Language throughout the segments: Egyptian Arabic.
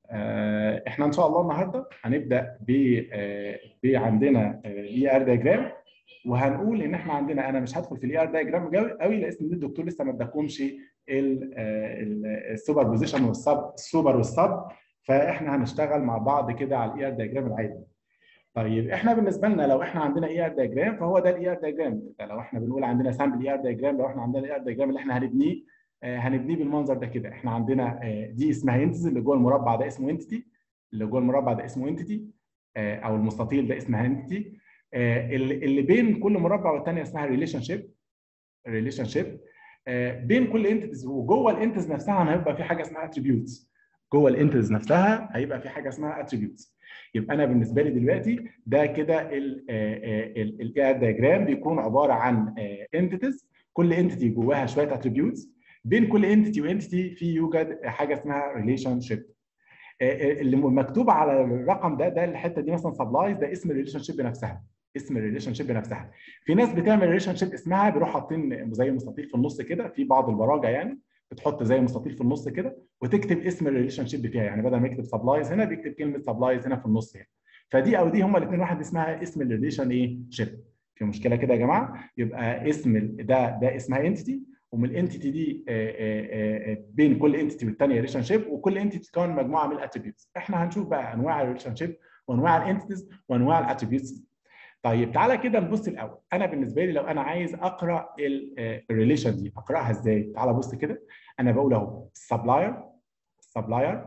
آه، احنا ان شاء الله النهارده هنبدا ب آه، عندنا اي ار دايجرام وهنقول ان احنا عندنا انا مش هدخل في الاي ار دايجرام قوي لان الدكتور لسه ما اداكمش السوبر بوزيشن والسب السوبر والسب فاحنا هنشتغل مع بعض كده على الاي ار دايجرام العادي طيب احنا بالنسبه لنا لو احنا عندنا اي ار دايجرام فهو ده الاي ار دايجرام لو احنا بنقول عندنا سامبل اي ار دايجرام لو احنا عندنا الاي ار دايجرام اللي احنا هنبنيه هنبنيه بالمنظر ده كده احنا عندنا دي اسمها انتز اللي جوه المربع ده اسمه انتيتي اللي جوه المربع ده اسمه انتيتي او المستطيل ده اسمها انتيتي اللي بين كل مربع والثانيه اسمها ريليشن شيب ريليشن شيب بين كل انتيتيز وجوه الانتيتيز نفسها هيبقى في حاجه اسمها اتريبيوتس جوه الانتيتيز نفسها هيبقى في حاجه اسمها اتريبيوتس يبقى انا بالنسبه لي دلوقتي ده كده الاي دايجرام بيكون عباره عن انتيتيز كل انتيتي جواها شويه اتريبيوتس بين كل انتيتي وانتيتي في يوجد حاجه اسمها ريليشن شيب اللي مكتوب على الرقم ده ده الحته دي مثلا سبلايز ده اسم الريليشن شيب نفسها اسم الريليشن شيب نفسها في ناس بتعمل ريليشن شيب اسمها بيروح حاطين زي مستطيل في النص كده في بعض البراجع يعني بتحط زي مستطيل في النص كده وتكتب اسم الريليشن شيب فيها يعني بدل ما يكتب سبلايز هنا بيكتب كلمه سبلايز هنا في النص هنا فدي او دي هما الاثنين واحد اسمها اسم الريليشن ايه شيب في مشكله كده يا جماعه يبقى اسم ده ده اسمها انتيتي ومن الانتيتي دي بين كل انتيتي والثانيه ريليشن شيب وكل انتيتي تكون مجموعه من الاتريبيوتس احنا هنشوف بقى انواع الريليشن شيب وانواع الانتيتيز وانواع الاتريبيوتس طيب تعالى كده نبص الاول انا بالنسبه لي لو انا عايز اقرا الريليشن دي اقراها ازاي تعالى بص كده انا بقول اهو سبلاير سبلاير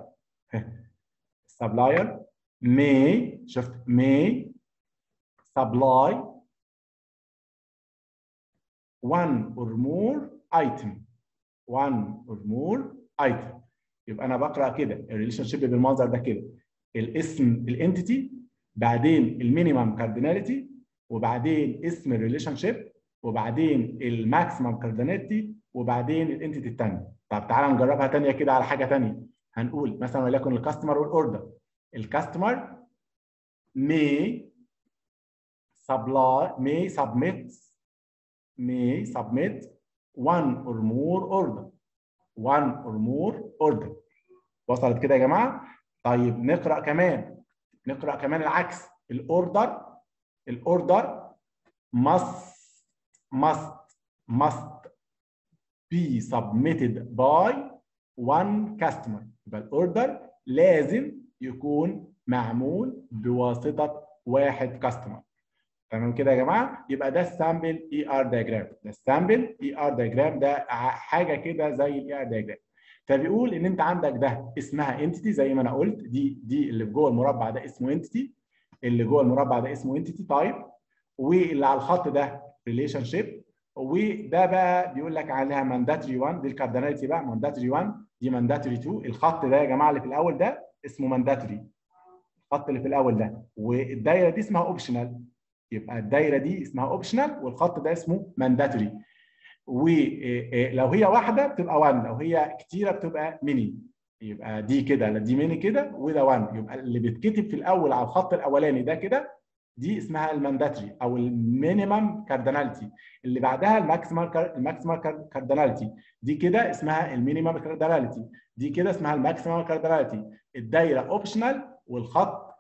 سبلاير may شفت may supply one or more item one or more item يبقى انا بقرا كده الريليشن شيب بالمنظر ده كده الاسم الانتيتي بعدين المينيمم كارديناليتي وبعدين اسم الريليشن شيب وبعدين الماكسيمم كارديناليتي وبعدين الانتيتي الثانيه طب تعالى نجربها ثانيه كده على حاجه ثانيه هنقول مثلا وليكن الكاستمر والاوردر الكاستمر may supply may submit may submit one or more order one or more order وصلت كده يا جماعه طيب نقرا كمان نقرا كمان العكس الاوردر الاوردر must must must be submitted by one customer يبقى الاوردر لازم يكون معمول بواسطه واحد كاستمر تمام كده يا جماعه يبقى ده السامبل اي ار دايجرام ده السامبل اي ار دايجرام ده حاجه كده زي الاي ار دايجرام فبيقول ان انت عندك ده اسمها انتيتي زي ما انا قلت دي دي اللي جوه المربع ده اسمه انتيتي اللي جوه المربع ده اسمه انتيتي تايب واللي على الخط ده ريليشن شيب وده بقى بيقول لك عليها مانداتري 1 دي الكارديناليتي بقى مانداتري 1 دي مانداتري 2 الخط ده يا جماعه اللي في الاول ده اسمه مانداتري الخط اللي في الاول ده والدايره دي اسمها اوبشنال يبقى الدايره دي اسمها اوبشنال والخط ده اسمه مانداتري ولو هي واحده بتبقى 1 لو هي كتيره بتبقى ميني يبقى دي كده دي ميني كده وده 1 يبقى اللي بيتكتب في الاول على الخط الاولاني ده كده دي اسمها المانداتري او المينيمم كارديناليتي اللي بعدها الماكسيمال الماكسيمال كارديناليتي دي كده اسمها المينيمم كارديناليتي دي كده اسمها الماكسيمال كارديناليتي الدايره اوبشنال والخط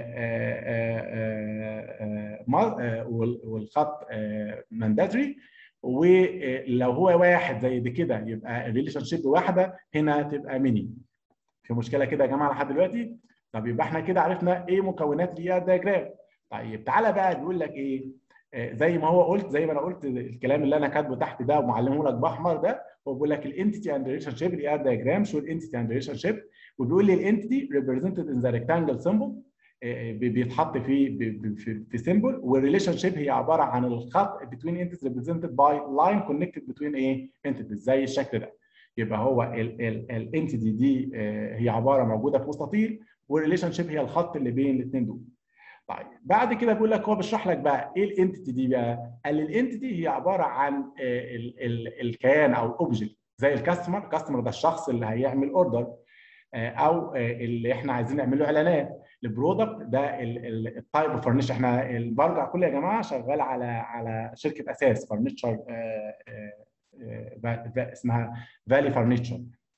والخط مانداتري ولو هو واحد زي دي كده يبقى الريليشن شيب واحده هنا تبقى ميني في مشكله كده يا جماعه لحد دلوقتي طب يبقى احنا كده عرفنا ايه مكونات الاي دايجرام طيب تعالى بقى بيقول لك ايه زي ما هو قلت زي ما انا قلت الكلام اللي انا كاتبه تحت ده ومعلمه لك باحمر ده هو بيقول لك الانتيتي اند ريليشن شيب الاي ار دايجرام شو الانتيتي اند ريليشن شيب وبيقول لي الانتيتي ريبريزنتد ان ذا ريكتانجل سيمبل بيتحط في في, في سيمبل والريليشن شيب هي عباره عن الخط بتوين انتيتيز ريبريزنتد باي لاين كونكتد بتوين ايه انتيتيز زي الشكل ده يبقى هو الانتيتي دي هي عباره موجوده في مستطيل والريليشن شيب هي الخط اللي بين الاثنين دول طيب بعد كده بيقول لك هو بيشرح لك بقى ايه الانتيتي دي بقى قال الانتيتي هي عباره عن ال ال الكيان او الاوبجكت زي الكاستمر الكاستمر ده الشخص اللي هيعمل اوردر او اللي احنا عايزين نعمل له اعلانات البرودكت ده التايب اوف فرنيشر احنا البرجع كله يا جماعه شغال على على شركه اساس فرنيشر اسمها فالي فرنيشر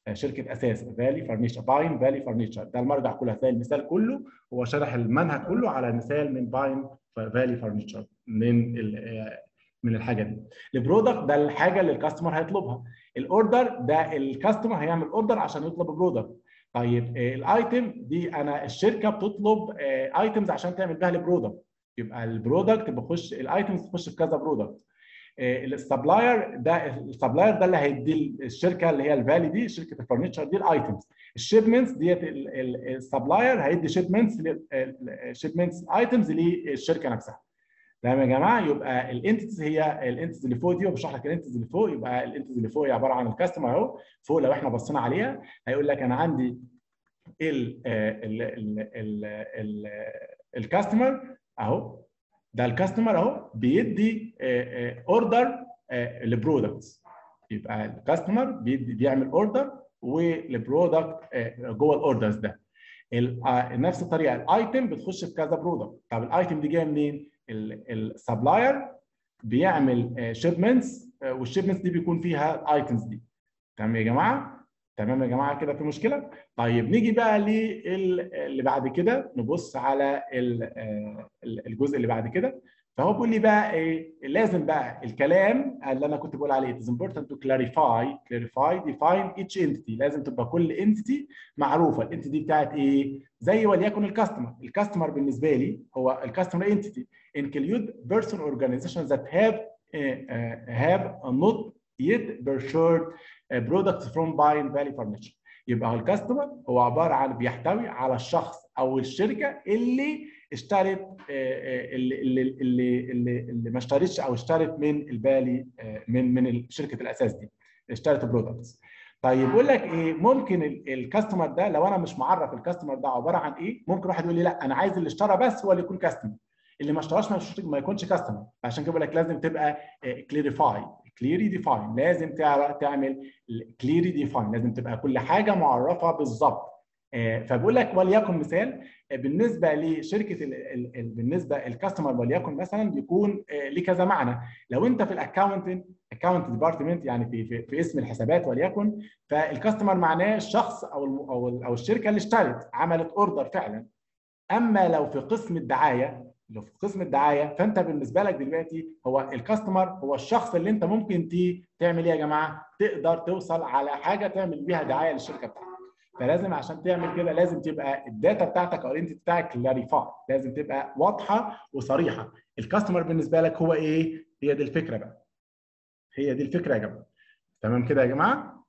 شركه اساس فالي فرنيشر باين فالي فرنيشر ده المرجع كله هتلاقي المثال كله هو شرح المنهج كله على مثال من باين فالي فرنيشر من من الحاجه دي البرودكت ده الحاجه اللي الكاستمر هيطلبها الاوردر ده الكاستمر هيعمل اوردر عشان يطلب برودكت طيب الايتم دي انا الشركه بتطلب ايتمز عشان تعمل بيها البرودكت يبقى البرودكت بخش الايتمز تخش في كذا برودكت السبلاير ده السبلاير ده اللي هيدي الشركه اللي هي الفالي دي شركه الفرنتشر دي الايتمز الشيبمنتس ديت السبلاير هيدي شيبمنتس شيبمنتس ايتمز للشركه نفسها تمام يا جماعه يبقى الانتيتيز هي الانتيتيز اللي فوق دي وبشرح لك الانتيتيز اللي فوق يبقى الانتيتيز اللي فوق هي عباره عن الكاستمر اهو فوق لو احنا بصينا عليها هيقول لك انا عندي ال ال ال ال الكاستمر اهو ده الكاستمر اهو بيدي اوردر لبرودكتس يبقى الكاستمر بيعمل اوردر والبرودكت جوه الاوردرز ده نفس الطريقه الايتم بتخش في كذا برودكت طب الايتم دي جايه منين؟ السبلاير بيعمل شيبمنتس والشيبمنتس دي بيكون فيها الايتمز دي تمام يا جماعه؟ تمام يا جماعه كده في مشكله؟ طيب نيجي بقى اللي بعد كده نبص على الجزء اللي بعد كده فهو بيقول لي بقى ايه لازم بقى الكلام اللي انا كنت بقول عليه it is important to clarify clarify define each entity لازم تبقى كل entity معروفه الانتيتي بتاعت ايه زي وليكن الكاستمر الكاستمر بالنسبه لي هو الكاستمر entity include person organizations that have uh, have not yet purchased products from buying value furniture يبقى الكاستمر هو عباره عن بيحتوي على الشخص او الشركه اللي اشترت اللي اللي اللي اللي, اللي ما اشترتش او اشترت من البالي من من شركه الاساس دي اشترت برودكتس طيب يقول لك ايه ممكن الكاستمر ده لو انا مش معرف الكاستمر ده عباره عن ايه ممكن واحد يقول لي لا انا عايز اللي اشترى بس هو اللي يكون كاستمر اللي ما اشتراش ما يكونش كاستمر عشان كده بقول لك لازم تبقى كليريفاي كليري ديفاين لازم تعمل كليري ديفاين لازم تبقى كل حاجه معرفه بالظبط فبقول لك وليكن مثال بالنسبه لشركه ال ال ال بالنسبه الكاستمر وليكن مثلا بيكون ليه كذا معنى لو انت في الاكونت اكونت ديبارتمنت يعني في, في في اسم الحسابات وليكن فالكاستمر معناه الشخص او او او الشركه اللي اشترت عملت اوردر فعلا اما لو في قسم الدعايه لو في قسم الدعايه فانت بالنسبه لك دلوقتي هو الكاستمر هو الشخص اللي انت ممكن تي تعمل ايه يا جماعه؟ تقدر توصل على حاجه تعمل بيها دعايه للشركه بتاعتك. فلازم عشان تعمل كده لازم تبقى الداتا بتاعتك او الانت بتاعك كلاريفاي لازم تبقى واضحه وصريحه الكاستمر بالنسبه لك هو ايه؟ هي دي الفكره بقى. هي دي الفكره يا جماعه. تمام كده يا جماعه؟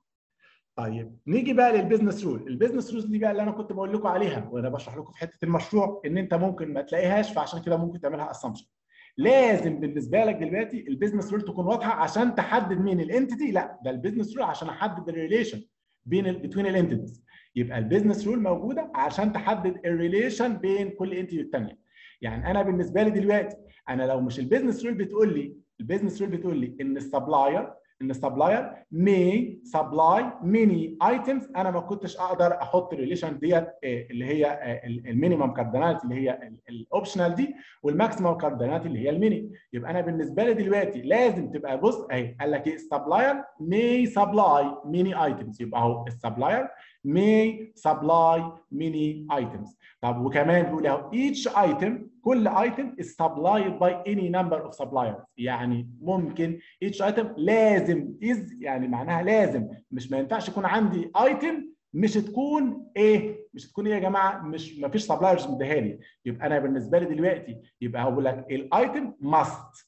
طيب نيجي بقى للبيزنس رول البيزنس رولز دي بقى اللي انا كنت بقول لكم عليها وانا بشرح لكم في حته المشروع ان انت ممكن ما تلاقيهاش فعشان كده ممكن تعملها اسامبشن لازم بالنسبه لك دلوقتي البيزنس رول تكون واضحه عشان تحدد مين الانتيتي لا ده البيزنس رول عشان احدد الريليشن بين بين الانتيتيز يبقى البيزنس رول موجوده عشان تحدد الريليشن بين كل انتيتي والثانيه يعني انا بالنسبه لي دلوقتي انا لو مش البيزنس رول بتقول لي البيزنس رول بتقول لي ان السبلاير ان السبلاير may supply many items انا ما كنتش اقدر احط الريليشن ديت اللي هي المينيمم كارديناليتي اللي هي الاوبشنال دي والماكسيمم كارديناليتي اللي هي الميني يبقى انا بالنسبه لي دلوقتي لازم تبقى بص اهي قال لك ايه السبلاير may supply many items يبقى اهو السبلاير may supply many items طب وكمان بيقول اهو each item كل item is supplied by any number of suppliers يعني ممكن each item لازم is يعني معناها لازم مش ما ينفعش يكون عندي item مش تكون ايه مش تكون ايه يا جماعه مش ما فيش سبلايرز مديها لي يبقى انا بالنسبه لي دلوقتي يبقى هقول لك الايتم must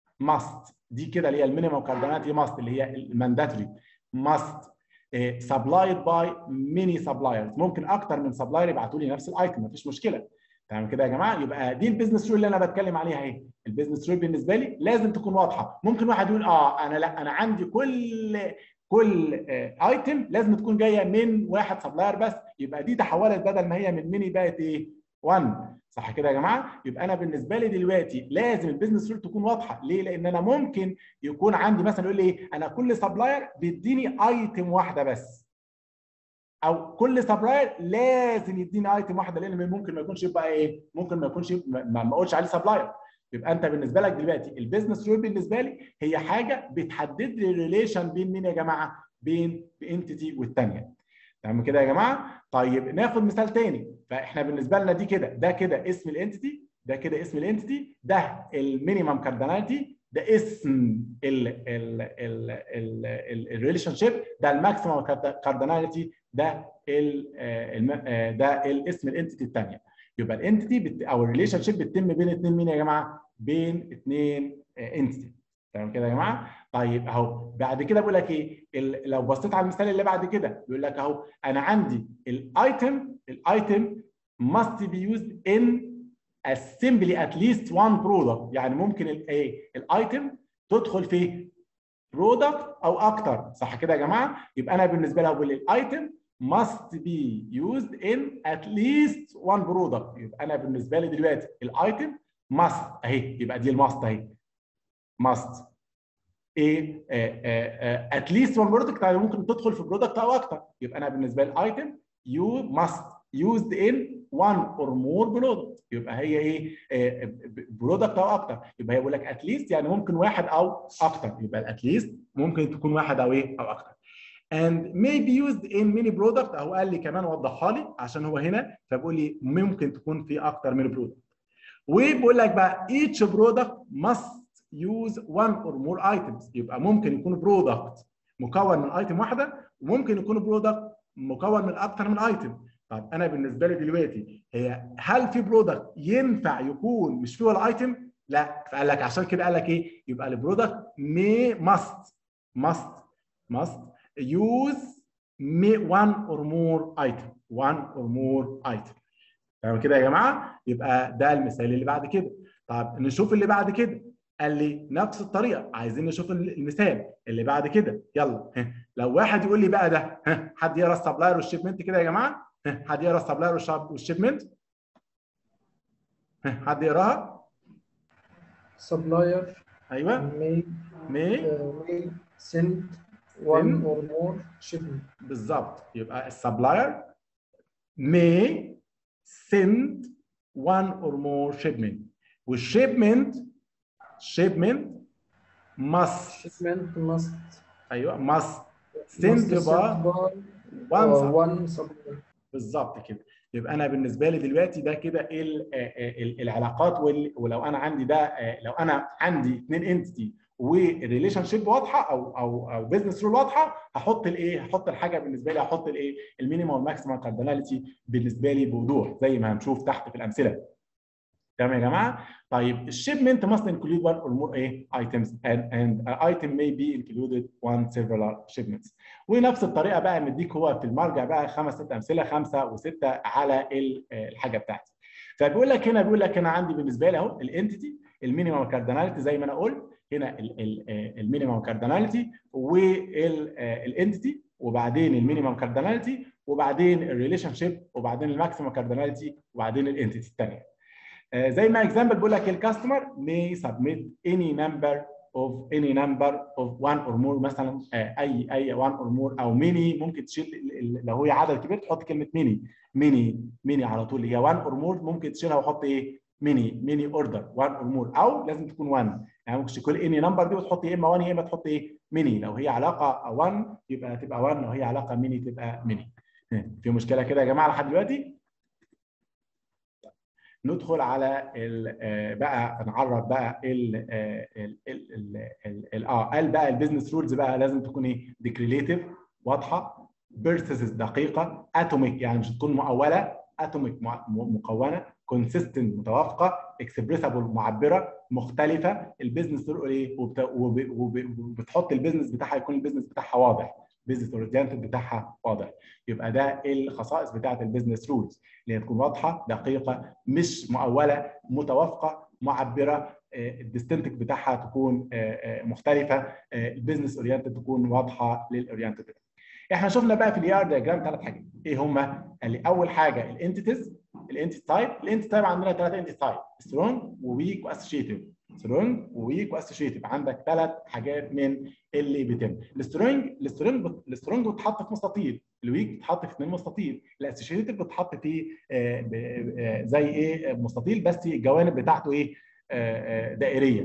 must دي كده اللي هي المينيمم كارديناليتي must اللي هي المانداتوري must سبلايد باي ميني سبلايرز ممكن اكتر من سبلاير يبعتوا لي نفس الايتم مفيش مشكله تمام كده يا جماعه يبقى دي البيزنس رول اللي انا بتكلم عليها اهي البيزنس رول بالنسبه لي لازم تكون واضحه ممكن واحد يقول اه انا لا انا عندي كل كل ايتم لازم تكون جايه من واحد سبلاير بس يبقى دي تحولت بدل ما هي من ميني بقت ايه 1 صح كده يا جماعه يبقى انا بالنسبه لي دلوقتي لازم البيزنس رول تكون واضحه ليه لان انا ممكن يكون عندي مثلا يقول لي ايه انا كل سبلاير بيديني ايتم واحده بس او كل سبلاير لازم يديني ايتم واحده لان ممكن ما يكونش يبقى ايه ممكن ما يكونش ما اقولش عليه سبلاير يبقى انت بالنسبه لك دلوقتي البيزنس رول بالنسبه لي هي حاجه بتحدد لي الريليشن بين مين يا جماعه بين انتيتي والثانيه تمام كده يا جماعه طيب ناخد مثال تاني فاحنا بالنسبه لنا دي كده ده كده اسم الانتيتي ده كده اسم الانتيتي ده المينيمم كارديناليتي ده اسم الريليشن شيب ده الماكسيمم كارديناليتي ده ال ده الاسم الانتيتي الثانيه يبقى الانتيتي او الريليشن شيب بتتم بين اثنين مين يا جماعه؟ بين اثنين انتيتي تمام كده يا جماعه؟ طيب اهو بعد كده بقول لك ايه؟ لو بصيت على المثال اللي بعد كده بيقول لك اهو انا عندي الايتم الايتم must be used in assembly at least one product يعني ممكن الايه؟ الايتم تدخل في برودكت او اكتر صح كده يا جماعه؟ يبقى انا بالنسبه لها بقول الايتم must be used in at least one product يبقى انا بالنسبه لي دلوقتي الايتم must اهي يبقى دي الماست اهي must ايه ات ليست one product يعني ممكن تدخل في برودكت او اكتر يبقى انا بالنسبه لي الايتم you must used in one or more product يبقى هي ايه برودكت او اكتر يبقى هي بيقول لك at least يعني ممكن واحد او اكتر يبقى at least ممكن تكون واحد او ايه او اكتر and may be used in many product او قال لي كمان وضحها لي عشان هو هنا فبيقول لي ممكن تكون في اكتر من برودكت وبيقول لك بقى each product must use one or more items يبقى ممكن يكون برودكت مكون من ايتم واحده وممكن يكون برودكت مكون من اكتر من ايتم طب انا بالنسبه لي دلوقتي هي هل في برودكت ينفع يكون مش فيه ولا ايتم؟ لا فقال لك عشان كده قال لك ايه؟ يبقى البرودكت may must must must use one or more item one or more item تمام كده يا جماعه يبقى ده المثال اللي بعد كده طب نشوف اللي بعد كده قال لي نفس الطريقه عايزين نشوف المثال اللي بعد كده يلا لو واحد يقول لي بقى ده حد يقرا السبلاير والشيبمنت كده يا جماعه حد يقرا السبلاير والشيبمنت حد يقراها supplier ايوه may may uh, may send one or more shipment بالظبط يبقى السبلاير may send one or more shipment والشيبمنت shipment must shipment must ايوه must must send sent by by one uh, sub- one supplier بالظبط كده يبقى انا بالنسبه لي دلوقتي ده كده ايه ال- آه، آه، ال- العلاقات وال- ولو انا عندي ده آه، لو انا عندي اثنين انتيتي والريليشن شيب واضحه او او او بزنس رول واضحه هحط الايه هحط الحاجه بالنسبه لي هحط الايه المينيمم والماكسيمم كارديناليتي بالنسبه لي بوضوح زي ما هنشوف تحت في الامثله تمام يا جماعه طيب الشيبمنت must include one or more ايه items and and an item may be included one several shipments ونفس الطريقه بقى مديك هو في المرجع بقى خمس ست امثله خمسه وسته على ال- الحاجه بتاعتي فبيقول لك هنا بيقول لك انا عندي بالنسبه لي اهو الانتيتي المينيمم كارديناليتي زي ما انا قلت هنا المينيمم كارديناليتي والانتيتي وبعدين المينيمم كارديناليتي وبعدين الريليشن شيب وبعدين الماكسيمم كارديناليتي وبعدين الانتيتي الثانيه آه، زي ما اكزامبل بيقول لك الكاستمر may submit any number of any number of one or more مثلا آه، اي اي one or more او ميني ممكن تشيل ال- ال- لو هي عدد كبير تحط كلمه ميني ميني ميني على طول هي one or more ممكن تشيلها وحط ايه ميني ميني اوردر one or more او لازم تكون one يعني ممكن تشيل اني نمبر دي وتحط يا اما one يا اما تحط ايه ميني لو هي علاقه 1 يبقى تبقى 1 لو هي علاقه ميني تبقى ميني في مشكله كده يا جماعه لحد دلوقتي ندخل على ال- آه، بقى نعرف بقى ال ال ال ال ال- ال- اه قال بقى البيزنس رولز بقى لازم تكون ايه ديكريليتيف واضحه بيرسز دقيقه اتوميك يعني مش تكون مؤوله اتوميك مكونه كونسيستنت متوافقه اكسبريسبل معبره مختلفه البيزنس رول ايه وبت- وب- وب- وبتحط البيزنس بتاعها يكون البيزنس بتاعها واضح بيزنس اورينتد بتاعها واضح يبقى ده الخصائص بتاعه البيزنس رولز اللي هي تكون واضحه دقيقه مش مؤوله متوافقه معبره الديستنتك بتاعها تكون آه، آه، مختلفه البيزنس اورينتد تكون واضحه للاورينتد احنا شفنا بقى في الاي ار دياجرام ثلاث حاجات ايه هم؟ قال لي اول حاجه الانتيتيز الانتيتي تايب الانتيتي تايب عندنا ثلاثه انتيتي تايب سترونج وويك واسوشيتيف سترونج وويك واسوشيتيف عندك ثلاث حاجات من اللي بيتم السترونج السترونج السترونج بتتحط في مستطيل الويك بتتحط في اثنين مستطيل الاسوشيتيف بتتحط في آه، ب- آه، زي ايه مستطيل بس الجوانب بتاعته ايه آه، آه، دائريه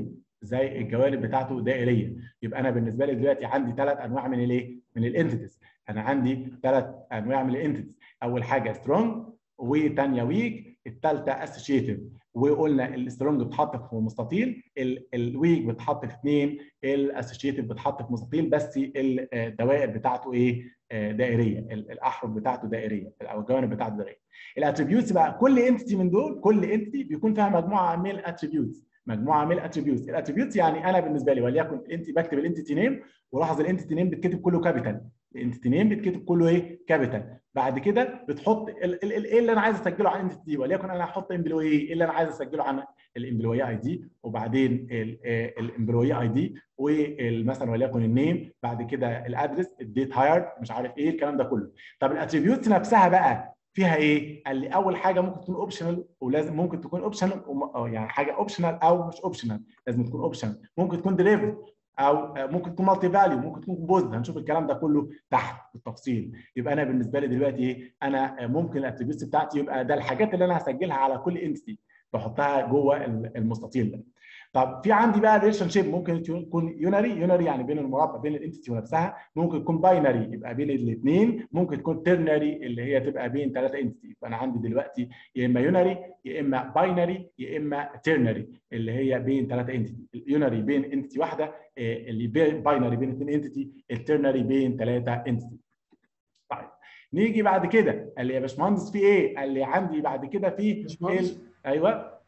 زي الجوانب بتاعته دائريه يبقى انا بالنسبه لي دلوقتي عندي ثلاث انواع من الايه من الانتيتيز انا عندي ثلاث انواع من الانتيتيز اول حاجه سترونج وثانيه ويك الثالثه اسوشيتيف وقلنا السترونج بتحط في مستطيل الويك بتحط في اثنين الاسوشيتيف بتحط في مستطيل بس الدوائر بتاعته ايه دائريه الاحرف بتاعته دائريه او الجوانب بتاعته دائريه الاتريبيوتس بقى كل انتيتي من دول كل انتيتي بيكون فيها مجموعه من الاتريبيوتس مجموعه من الاتريبيوتس الاتريبيوتس يعني انا بالنسبه لي وليكن انت بكتب الانتيتي نيم ولاحظ الانتيتي نيم بتكتب كله كابيتال الانتيتي نيم بتكتب كله ايه كابيتال بعد كده بتحط ايه اللي انا عايز اسجله عن الانتيتي دي وليكن انا هحط امبلوي ايه اللي انا عايز اسجله عن الامبلوي اي دي وبعدين الامبلوي اي دي ومثلا وليكن النيم بعد كده الادرس الديت هايرد مش عارف ايه الكلام ده كله طب الاتريبيوتس نفسها بقى فيها ايه؟ قال لي اول حاجه ممكن تكون اوبشنال ولازم ممكن تكون اوبشنال يعني حاجه اوبشنال او مش اوبشنال لازم تكون اوبشنال ممكن تكون ديليفرد او ممكن تكون مالتي فاليو ممكن تكون كومبوزد هنشوف الكلام ده كله تحت بالتفصيل يبقى انا بالنسبه لي دلوقتي ايه؟ انا ممكن الاتريبيوتس بتاعتي يبقى ده الحاجات اللي انا هسجلها على كل انتيتي بحطها جوه المستطيل ده طب في عندي بقى ريليشن شيب ممكن تكون يونري يونري يعني بين المربع بين الانتيتي ونفسها ممكن تكون باينري يبقى بين الاثنين ممكن تكون تيرنري اللي هي تبقى بين ثلاثه انتيتي فانا عندي دلوقتي يا اما يونري يا اما باينري يا اما تيرنري اللي هي بين ثلاثه انتيتي اليونري بين انتيتي واحده اللي باينري بين اثنين انتيتي التيرنري بين ثلاثه انتيتي طيب نيجي بعد كده قال لي يا باشمهندس في ايه؟ قال لي عندي بعد كده في ال... ايوه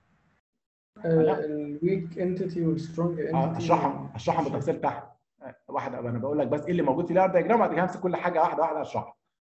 الويك انتيتي والسترونج انتيتي اشرحهم اشرحهم بالتفصيل تحت واحده انا بقول لك بس ايه اللي موجود في الار دايجرام بعد كده همسك كل حاجه واحده واحده اشرحها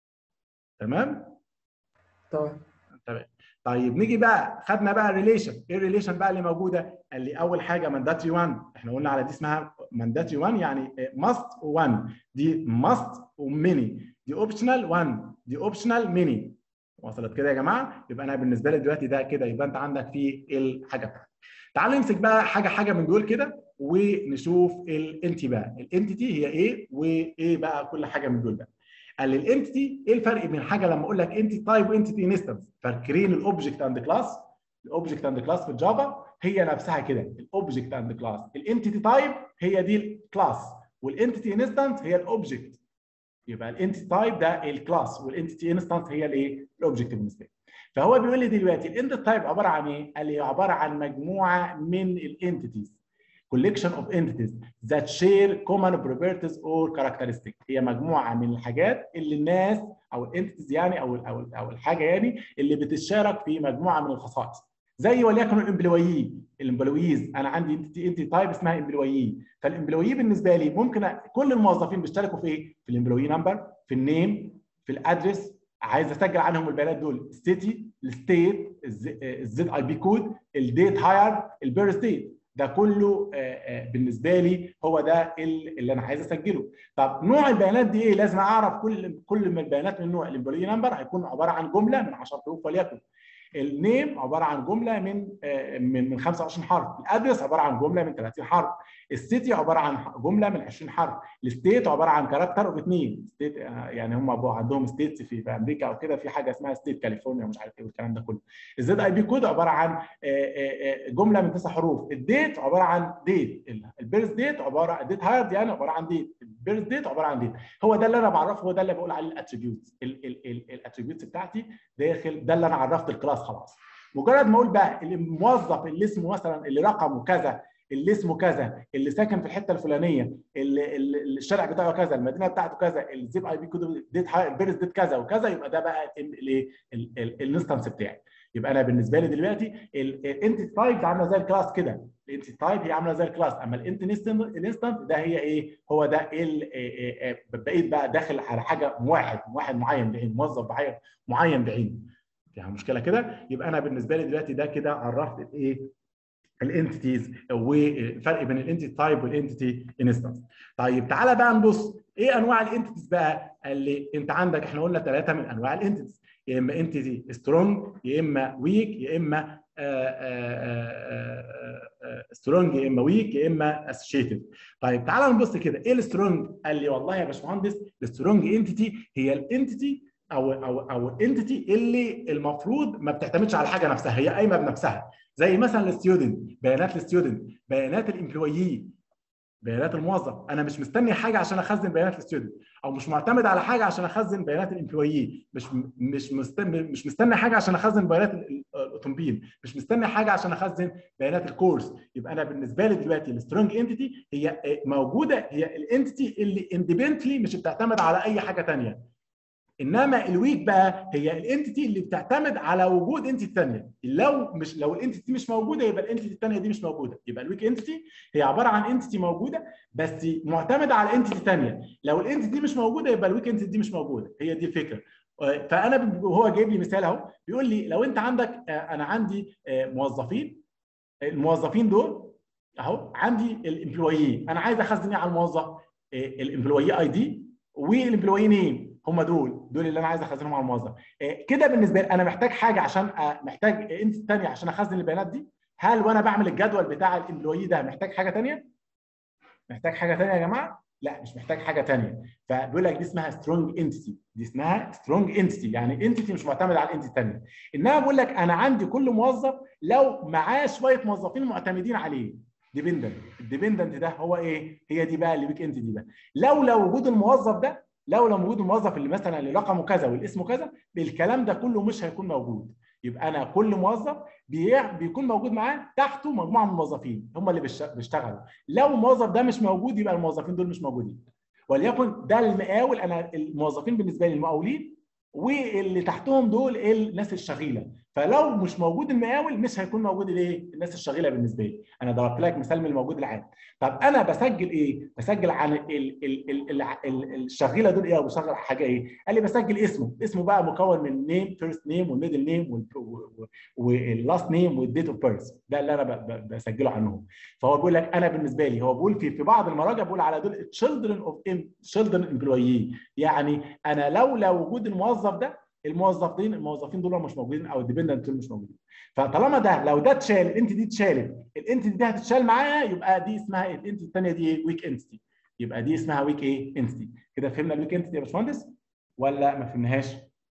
تمام تمام تمام طيب نيجي بقى خدنا بقى الريليشن ايه الريليشن بقى اللي موجوده قال لي اول حاجه مانداتري 1 احنا قلنا على دي اسمها مانداتري 1 يعني ماست 1 دي ماست وميني دي اوبشنال 1 دي اوبشنال ميني وصلت كده يا جماعه يبقى انا بالنسبه لي دلوقتي ده كده يبقى انت عندك في الحاجه بتاعتك تعال نمسك بقى حاجه حاجه من دول كده ونشوف الانتي بقى الانتيتي هي ايه وايه بقى كل حاجه من دول بقى قال لي الانتيتي ايه الفرق بين حاجه لما اقول لك انتي تايب وانتيتي انستنس فاكرين الاوبجكت اند كلاس الاوبجكت اند كلاس في الجافا هي نفسها كده الاوبجكت اند كلاس الانتيتي تايب هي دي الكلاس والانتيتي انستنس هي الاوبجكت يبقى الانتيتي تايب ده الكلاس والانتيتي انستنس هي الايه الاوبجكت بالنسبه لي فهو بيقول لي دلوقتي الانتيتي تايب عباره عن ايه؟ قال لي عباره عن مجموعه من الانتيتيز collection of entities that share common properties or characteristics هي مجموعه من الحاجات اللي الناس او الانتيتيز يعني او او او الحاجه يعني اللي بتشارك في مجموعه من الخصائص زي وليكن الامبلويي الامبلويز انا عندي انتيتي انتي تايب اسمها امبلويي فالامبلويي بالنسبه لي ممكن كل الموظفين بيشتركوا في ايه؟ في الامبلويي نمبر في النيم في الادرس عايز اسجل عنهم البيانات دول السيتي الستيت الزد اي بي كود الديت هاير البيرث ديت ده كله بالنسبه لي هو ده اللي انا عايز اسجله طب نوع البيانات دي ايه لازم اعرف كل كل من البيانات من نوع الامبلوي نمبر هيكون عباره عن جمله من 10 حروف وليكن النيم عباره عن جمله من من من 25 حرف الادرس عباره عن جمله من 30 حرف السيتي عباره عن جمله من 20 حرف الستيت عباره عن كاركتر اوف اثنين ستيت يعني هم عندهم ستيتس في, في امريكا او كده في حاجه اسمها ستيت كاليفورنيا ومش عارف ايه والكلام ده كله الزد اي بي كود عباره عن جمله من تسع حروف الديت عباره عن ديت البيرث ديت عباره عن ديت هايرد يعني عباره عن ديت البيرث ديت عباره عن ديت هو ده اللي انا بعرفه هو ده اللي بقول عليه الاتريبيوتس الاتريبيوتس بتاعتي داخل ده اللي انا عرفت الكلاس خلاص مجرد ما اقول بقى الموظف اللي اسمه مثلا اللي رقمه كذا اللي اسمه كذا اللي ساكن في الحته الفلانيه اللي, اللي الشارع بتاعه كذا المدينه بتاعته كذا الزيب اي بي كود ديت البيرث ديت كذا وكذا يبقى ده بقى الايه الانستنس بتاعي يبقى انا بالنسبه لي دلوقتي الانتي تايب عامله زي الكلاس كده الانتي تايب هي عامله زي الكلاس اما الانتي انستنت ده هي ايه هو ده بقيت بقى داخل على حاجه واحد واحد معين بعينه موظف معين بعينه فيها مشكله كده يبقى انا بالنسبه لي دلوقتي ده كده عرفت الايه الانتيتيز والفرق بين الانتيتي تايب والانتيتي انستنس طيب تعالى بقى نبص ايه انواع الانتيتيز بقى قال لي انت عندك احنا قلنا ثلاثه من انواع الانتيتيز يا اما انتيتي سترونج يا اما ويك يا اما سترونج يا اما ويك يا اما اسوشيتيف طيب تعالى نبص كده ايه السترونج قال لي والله يا باشمهندس السترونج انتيتي هي الانتيتي او او او الانتيتي اللي المفروض ما بتعتمدش على حاجه نفسها هي قايمه بنفسها زي مثلا الستودنت بيانات الستودنت بيانات الامبلويي بيانات الموظف انا مش مستني حاجه عشان اخزن بيانات الستودنت او مش معتمد على حاجه عشان اخزن بيانات الامبلويي مش مش مستني مش مستني حاجه عشان اخزن بيانات الاوتومبيل مش مستني حاجه عشان اخزن بيانات الكورس يبقى انا بالنسبه لي دلوقتي السترونج انتيتي هي موجوده هي الانتيتي اللي اندبندنتلي مش بتعتمد على اي حاجه ثانيه انما الويك بقى هي الانتيتي اللي بتعتمد على وجود انتيتي ثانيه لو مش لو الانتيتي مش موجوده يبقى الانتيتي الثانيه دي مش موجوده يبقى الويك انتيتي هي عباره عن انتيتي موجوده بس معتمده على انتيتي ثانيه لو الانتيتي دي مش موجوده يبقى الويك انتيتي دي مش موجوده هي دي الفكره فانا وهو جايب لي مثال اهو بيقول لي لو انت عندك انا عندي موظفين الموظفين دول اهو عندي الامبلويي انا عايز اخزن ايه على الموظف الامبلويي اي دي والامبلويي نيم هم دول دول اللي انا عايز اخزنهم على الموظف كده بالنسبه لي انا محتاج حاجه عشان محتاج انت ثانيه عشان اخزن البيانات دي هل وانا بعمل الجدول بتاع الامبلويي ده محتاج حاجه ثانيه محتاج حاجه ثانيه يا جماعه لا مش محتاج حاجه ثانيه فبيقول لك دي اسمها سترونج انتيتي دي اسمها سترونج انتيتي يعني انتيتي مش معتمد على الانتيتي الثانيه انما بقول لك انا عندي كل موظف لو معاه شويه موظفين معتمدين عليه ديبندنت الديبندنت ده هو ايه هي دي بقى اللي بيك انتيتي ده لو لو وجود الموظف ده لو لو موجود الموظف اللي مثلا اللي رقمه كذا والاسم كذا الكلام ده كله مش هيكون موجود يبقى انا كل موظف بيكون موجود معاه تحته مجموعه من الموظفين هم اللي بيشتغلوا لو الموظف ده مش موجود يبقى الموظفين دول مش موجودين وليكن ده المقاول انا الموظفين بالنسبه لي المقاولين واللي تحتهم دول الناس الشغيله فلو مش موجود المقاول مش هيكون موجود الايه الناس الشغيله بالنسبه لي انا ضربت لك مثال من الموجود العام طب انا بسجل ايه بسجل عن ال ال ال ال الشغيله دول ايه او بشغل حاجه ايه قال لي بسجل اسمه اسمه بقى مكون من نيم فيرست نيم والميدل نيم واللاست نيم والديت اوف بيرث ده اللي انا بسجله عنهم فهو بيقول لك انا بالنسبه لي هو بيقول في في بعض المراجع بيقول على دول تشيلدرن اوف تشيلدرن امبلويي يعني انا لولا وجود الموظف ده الموظفين الموظفين دول مش موجودين او الديبندنت دول مش موجودين فطالما ده لو ده اتشال الانت دي اتشالت الانت دي هتتشال معاها يبقى دي اسمها الانت الثانيه دي ويك انتيتي يبقى دي اسمها ويك ايه انتيتي كده فهمنا الويك انتيتي يا باشمهندس ولا ما فهمناهاش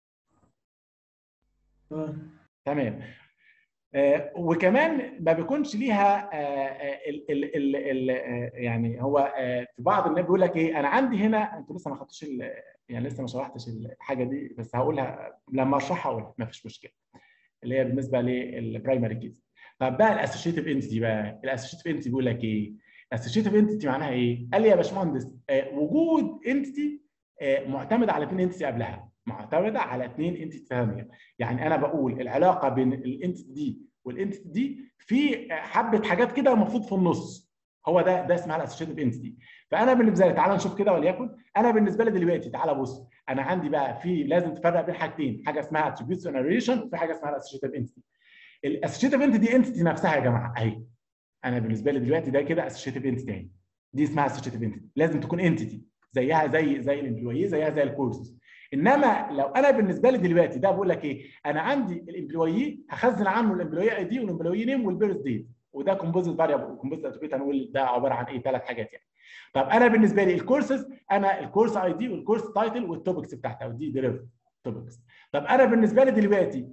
تمام آه وكمان ما بيكونش ليها آه ال ال ال ال آه يعني هو آه في بعض الناس بيقول لك ايه انا عندي هنا انتوا لسه ما خدتوش يعني لسه ما شرحتش الحاجه دي بس هقولها لما اشرحها اقولها ما فيش مشكله اللي هي بالنسبه للبرايمري كيز طب بقى الاسوشيتيف انتيتي بقى الاسوشيتيف انتيتي بيقول لك ايه؟ الاسوشيتيف انتيتي معناها ايه؟ قال لي يا باشمهندس آه وجود انتيتي آه معتمد على اثنين انتيتي قبلها معتمده على اثنين انتيتي ثانيه يعني انا بقول العلاقه بين الانتيتي دي والانتيتي دي في حبه حاجات كده المفروض في النص هو ده ده اسمها الاسوشيتيف انتيتي فانا بالنسبه لي تعالى نشوف كده وليكن انا بالنسبه لي دلوقتي تعالى بص انا عندي بقى في لازم تفرق بين حاجتين حاجه اسمها اتريبيوتس ريليشن وفي حاجه اسمها الاسوشيتيف انتيتي الاسوشيتيف انتيتي دي انتيتي نفسها يا جماعه اهي انا بالنسبه لي دلوقتي ده كده اسوشيتيف انتيتي اهي دي اسمها اسوشيتيف انتيتي لازم تكون انتيتي زيها زي زي الامبلويي زيها زي الكورسز انما لو انا بالنسبه لي دلوقتي ده بقول لك ايه انا عندي الامبلويي هخزن عنه الامبلويي اي دي والامبلويي نيم والبيرث ديت وده كومبوزيت فاريبل كومبوزيت اتريبيوت هنقول ده عباره عن ايه ثلاث حاجات يعني طب انا بالنسبه لي الكورسز انا الكورس اي دي والكورس تايتل والتوبكس بتاعتها ودي ديريف توبكس طب انا بالنسبه لي دلوقتي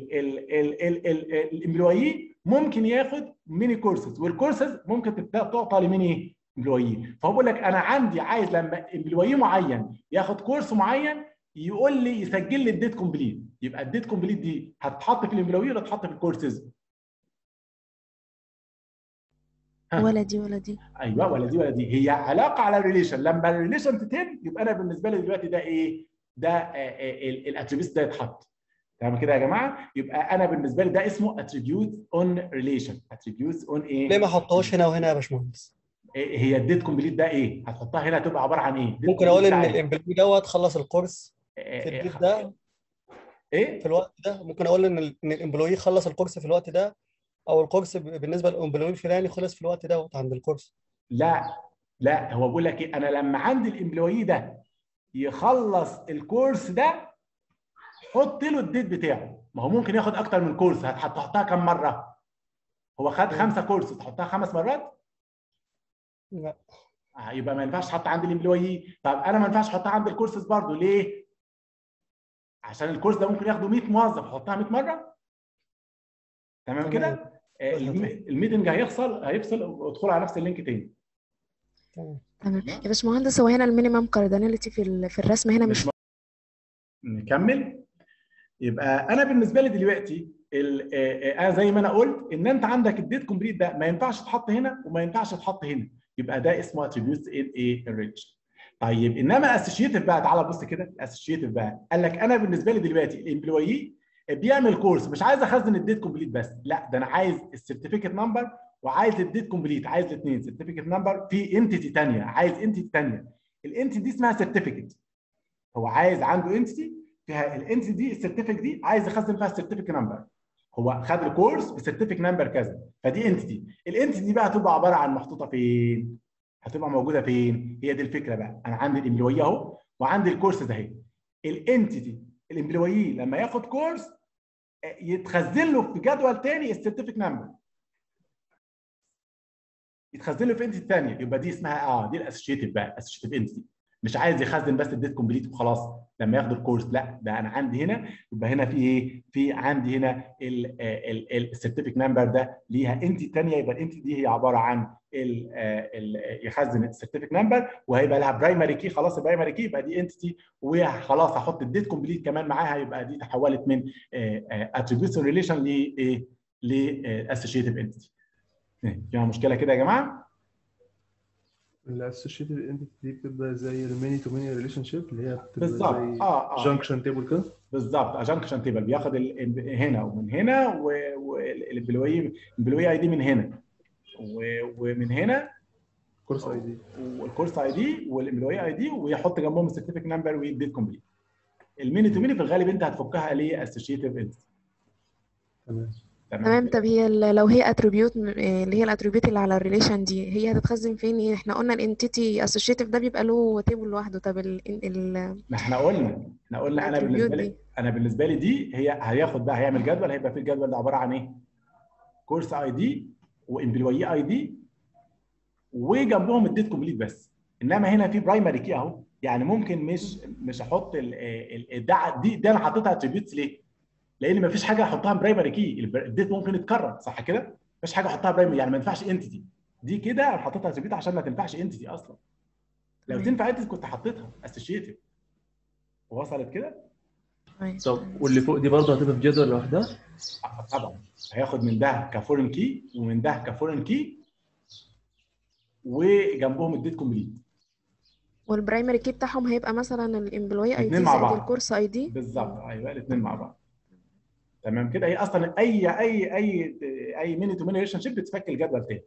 الامبلويي ممكن ياخد ميني كورسز والكورسز ممكن تعطى لميني امبلويي فهو بيقول لك انا عندي عايز لما امبلويي معين ياخد كورس معين يقول لي يسجل لي الديت كومبليت يبقى الديت كومبليت دي هتتحط في الامبلويي ولا تتحط في الكورسز؟ ولا دي ولا دي ايوه ولا دي ولا دي هي علاقه على الريليشن لما الريليشن تتم يبقى انا بالنسبه لي دلوقتي ده ايه؟ ده الاتريبيوت ده يتحط تمام كده يا جماعه يبقى انا بالنسبه لي ده اسمه اتريبيوت اون ريليشن اتريبيوت اون ايه؟ ليه ما احطهاش هنا وهنا يا باشمهندس؟ هي الديت كومبليت ده ايه؟ هتحطها هنا تبقى عباره عن ايه؟ ممكن اقول ان الامبلوي دوت خلص الكورس في الديت ده ايه؟ في الوقت ده ممكن اقول ان ان الامبلوي خلص الكورس في الوقت ده او الكورس بالنسبه للامبلوي الفلاني خلص في الوقت دوت عند الكورس لا لا هو بيقول لك ايه انا لما عندي الامبلوي ده يخلص الكورس ده حط له الديت بتاعه ما هو ممكن ياخد اكتر من كورس هتحطها كم مره هو خد خمسه كورس تحطها خمس مرات لا آه يبقى ما ينفعش تحط عند الامبلوي طب انا ما ينفعش احطها عند الكورسز برضه ليه عشان الكورس ده ممكن ياخده 100 موظف احطها 100 مره تمام كده آه، الم- الميتنج هيفصل هيفصل وادخل على نفس اللينك تاني تمام تمام يا باشمهندس هو هنا المينيمم كارديناليتي في ال- في الرسم هنا مش مش نكمل يبقى انا بالنسبه لي دلوقتي ال- آه، آه، انا زي ما انا قلت ان انت عندك الديت كومبليت ده ما ينفعش تحط هنا وما ينفعش تحط هنا يبقى ده اسمه اتريبيوتس ان ايه الرينج طيب انما اسوشيتيف بقى تعالى بص كده الاسوشيتيف بقى قال لك انا بالنسبه لي دلوقتي الامبلويي بيعمل كورس مش عايز اخزن الديت كومبليت بس لا ده انا عايز السيرتيفيكت نمبر وعايز الديت كومبليت عايز الاثنين سيرتيفيكت نمبر في انتيتي ثانيه عايز انتيتي ثانيه الانتيتي دي اسمها سيرتيفيكت هو عايز عنده انتيتي فيها الانتيتي دي السيرتيفيكت دي عايز يخزن فيها السيرتيفيكت نمبر هو خد الكورس بسيرتيفيكت نمبر كذا فدي انتيتي الانتيتي دي بقى هتبقى عباره عن محطوطه فين هتبقى موجوده فين هي دي الفكره بقى انا عندي الامبلوي اهو وعندي الكورس ده اهي الانتيتي الامبلوي لما ياخد كورس آه، يتخزن له في جدول تاني السيرتيفيكت نمبر يتخزن له في انتيتي ثانيه يبقى دي اسمها اه دي الاسوشيتيف بقى اسوشيتيف انتيتي مش عايز يخزن بس الديت كومبليت وخلاص لما ياخد الكورس لا ده انا عندي هنا يبقى هنا في ايه؟ في عندي هنا السيرتيفيك نمبر ده ليها انتي ثانيه يبقى الانتي دي هي عباره عن ال ال يخزن السيرتيفيك نمبر وهيبقى لها برايمري كي خلاص البرايمري كي يبقى دي انتيتي وخلاص هحط الديت كومبليت كمان معاها يبقى دي تحولت من اتريبيوشن ريليشن لايه؟ لاسوشيتيف انتيتي فيها مشكله كده يا جماعه؟ الاسوشيتد انتيتي دي بتبقى زي الميني تو ميني ريليشن شيب اللي هي بتبقى بالظبط زي اه اه جانكشن تيبل كده بالظبط اجانكشن تيبل بياخد ال- هنا ومن هنا والبلوي البلوي اي دي من هنا و- ومن هنا كورس اي دي والكورس اي دي والامبلوي اي دي ويحط جنبهم السيرتيفيك نمبر والديت كومبليت الميني تو ميني في الغالب انت هتفكها ليه اسوشيتيف انتيتي تمام تمام طب هي ال- لو هي اتريبيوت اللي هي الاتريبيوت اللي على الريليشن دي هي هتتخزن فين إيه؟ احنا قلنا الانتيتي اسوشيتيف ده بيبقى له تيبل لوحده طب ال ال ما احنا قلنا احنا قلنا انا الاتريبيوت بالنسبه لي دي انا بالنسبه لي دي هي هياخد بقى هيعمل جدول هيبقى في الجدول ده عباره عن ايه؟ كورس اي دي وامبلوي اي دي وجنبهم الديت كومبليت بس انما هنا في برايمري كي اهو يعني ممكن مش مش احط ال ال ده دي ده انا حطيتها اتريبيوتس ليه؟ لان ما فيش حاجه احطها برايمري كي الديت ممكن يتكرر صح كده؟ ما فيش حاجه احطها برايمري يعني ما ينفعش انتيتي دي كده انا حطيتها اتريبيوت عشان ما تنفعش انتيتي اصلا لو تمام. تنفع انتيتي كنت حطيتها اسوشيتيف وصلت كده؟ كويس طب واللي فوق دي برضه هتبقى في جدول لوحدها آه، طبعا هياخد من ده كفورن كي ومن ده كفورن كي وجنبهم الديت كومبليت والبرايمري كي بتاعهم هيبقى مثلا الامبلوي اي الاتنين دي مع زائد بعض. الكورس اي دي بالظبط ايوه الاثنين مع بعض تمام كده هي اصلا اي اي اي اي ميني تو ميني ريليشن شيب بتفك الجدول تاني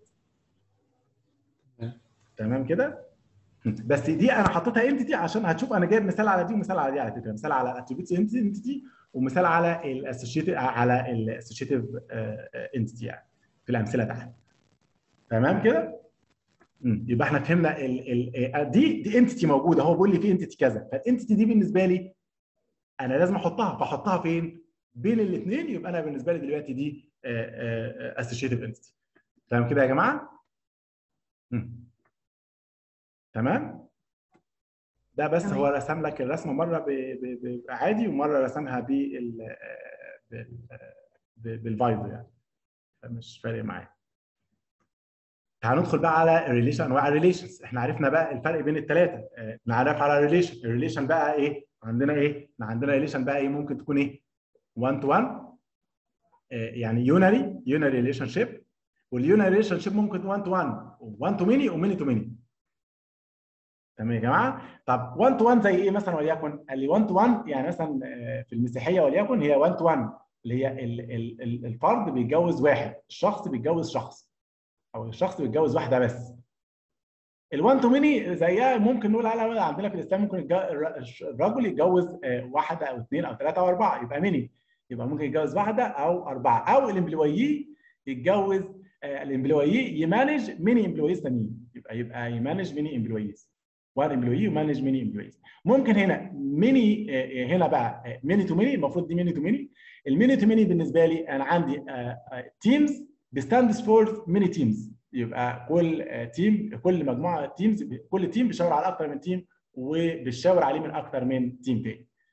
تمام كده بس دي انا حطيتها انتيتي عشان هتشوف انا جايب مثال على دي ومثال على دي على فكره مثال على اتريبيوتس انتيتي ومثال على الاسوشيتيف على الاسوشيتيف انتيتي يعني في الامثله تحت تمام كده مم. يبقى احنا فهمنا ال ال دي دي انتيتي موجوده هو بيقول لي في انتيتي كذا فالانتيتي دي بالنسبه لي انا لازم احطها فاحطها فين؟ بين الاثنين يبقى انا بالنسبه لي دلوقتي دي اسوشيتيف انتيتي تمام كده يا جماعه؟ مم. تمام؟ ده بس تمام. هو رسم لك الرسمه مره ب- ب- ب- عادي ومره رسمها بال بال- ب- بالفايبر يعني فمش فارق معايا تعال ندخل بقى على الريليشن انواع الريليشنز احنا عرفنا بقى الفرق بين الثلاثه نعرف على الريليشن الريليشن بقى ايه عندنا ايه احنا عندنا ريليشن بقى ايه ممكن تكون ايه 1 تو 1 يعني يونري يونري ريليشن شيب واليونري ريليشن شيب ممكن 1 تو 1 1 تو ميني وميني تو ميني تمام يا جماعه طب 1 تو 1 زي ايه مثلا وليكن قال لي 1 تو 1 يعني مثلا آه، في المسيحيه وليكن هي 1 تو 1 اللي هي ال- ال- ال- الفرد بيتجوز واحد الشخص بيتجوز شخص او الشخص بيتجوز واحده بس ال1 تو ميني زيها ممكن نقول عليها عندنا في الاسلام ممكن الج- الر- الرجل يتجوز آه، واحده او اثنين او ثلاثه او اربعه يبقى ميني يبقى ممكن يتجوز واحده او اربعه او الامبلويي يتجوز آه، الامبلويي يمانج ميني امبلويز ثانيين يبقى يبقى يمانج ميني امبلويز وان امبلويي يمانج ميني امبلويز ممكن هنا ميني آه، آه، هنا بقى ميني تو ميني المفروض دي ميني تو ميني الميني تو ميني بالنسبه لي انا عندي تيمز بستاندز فور ميني تيمز يبقى كل تيم كل مجموعه تيمز كل تيم بيشاور على اكتر من تيم وبيشاور عليه من اكتر من تيم تاني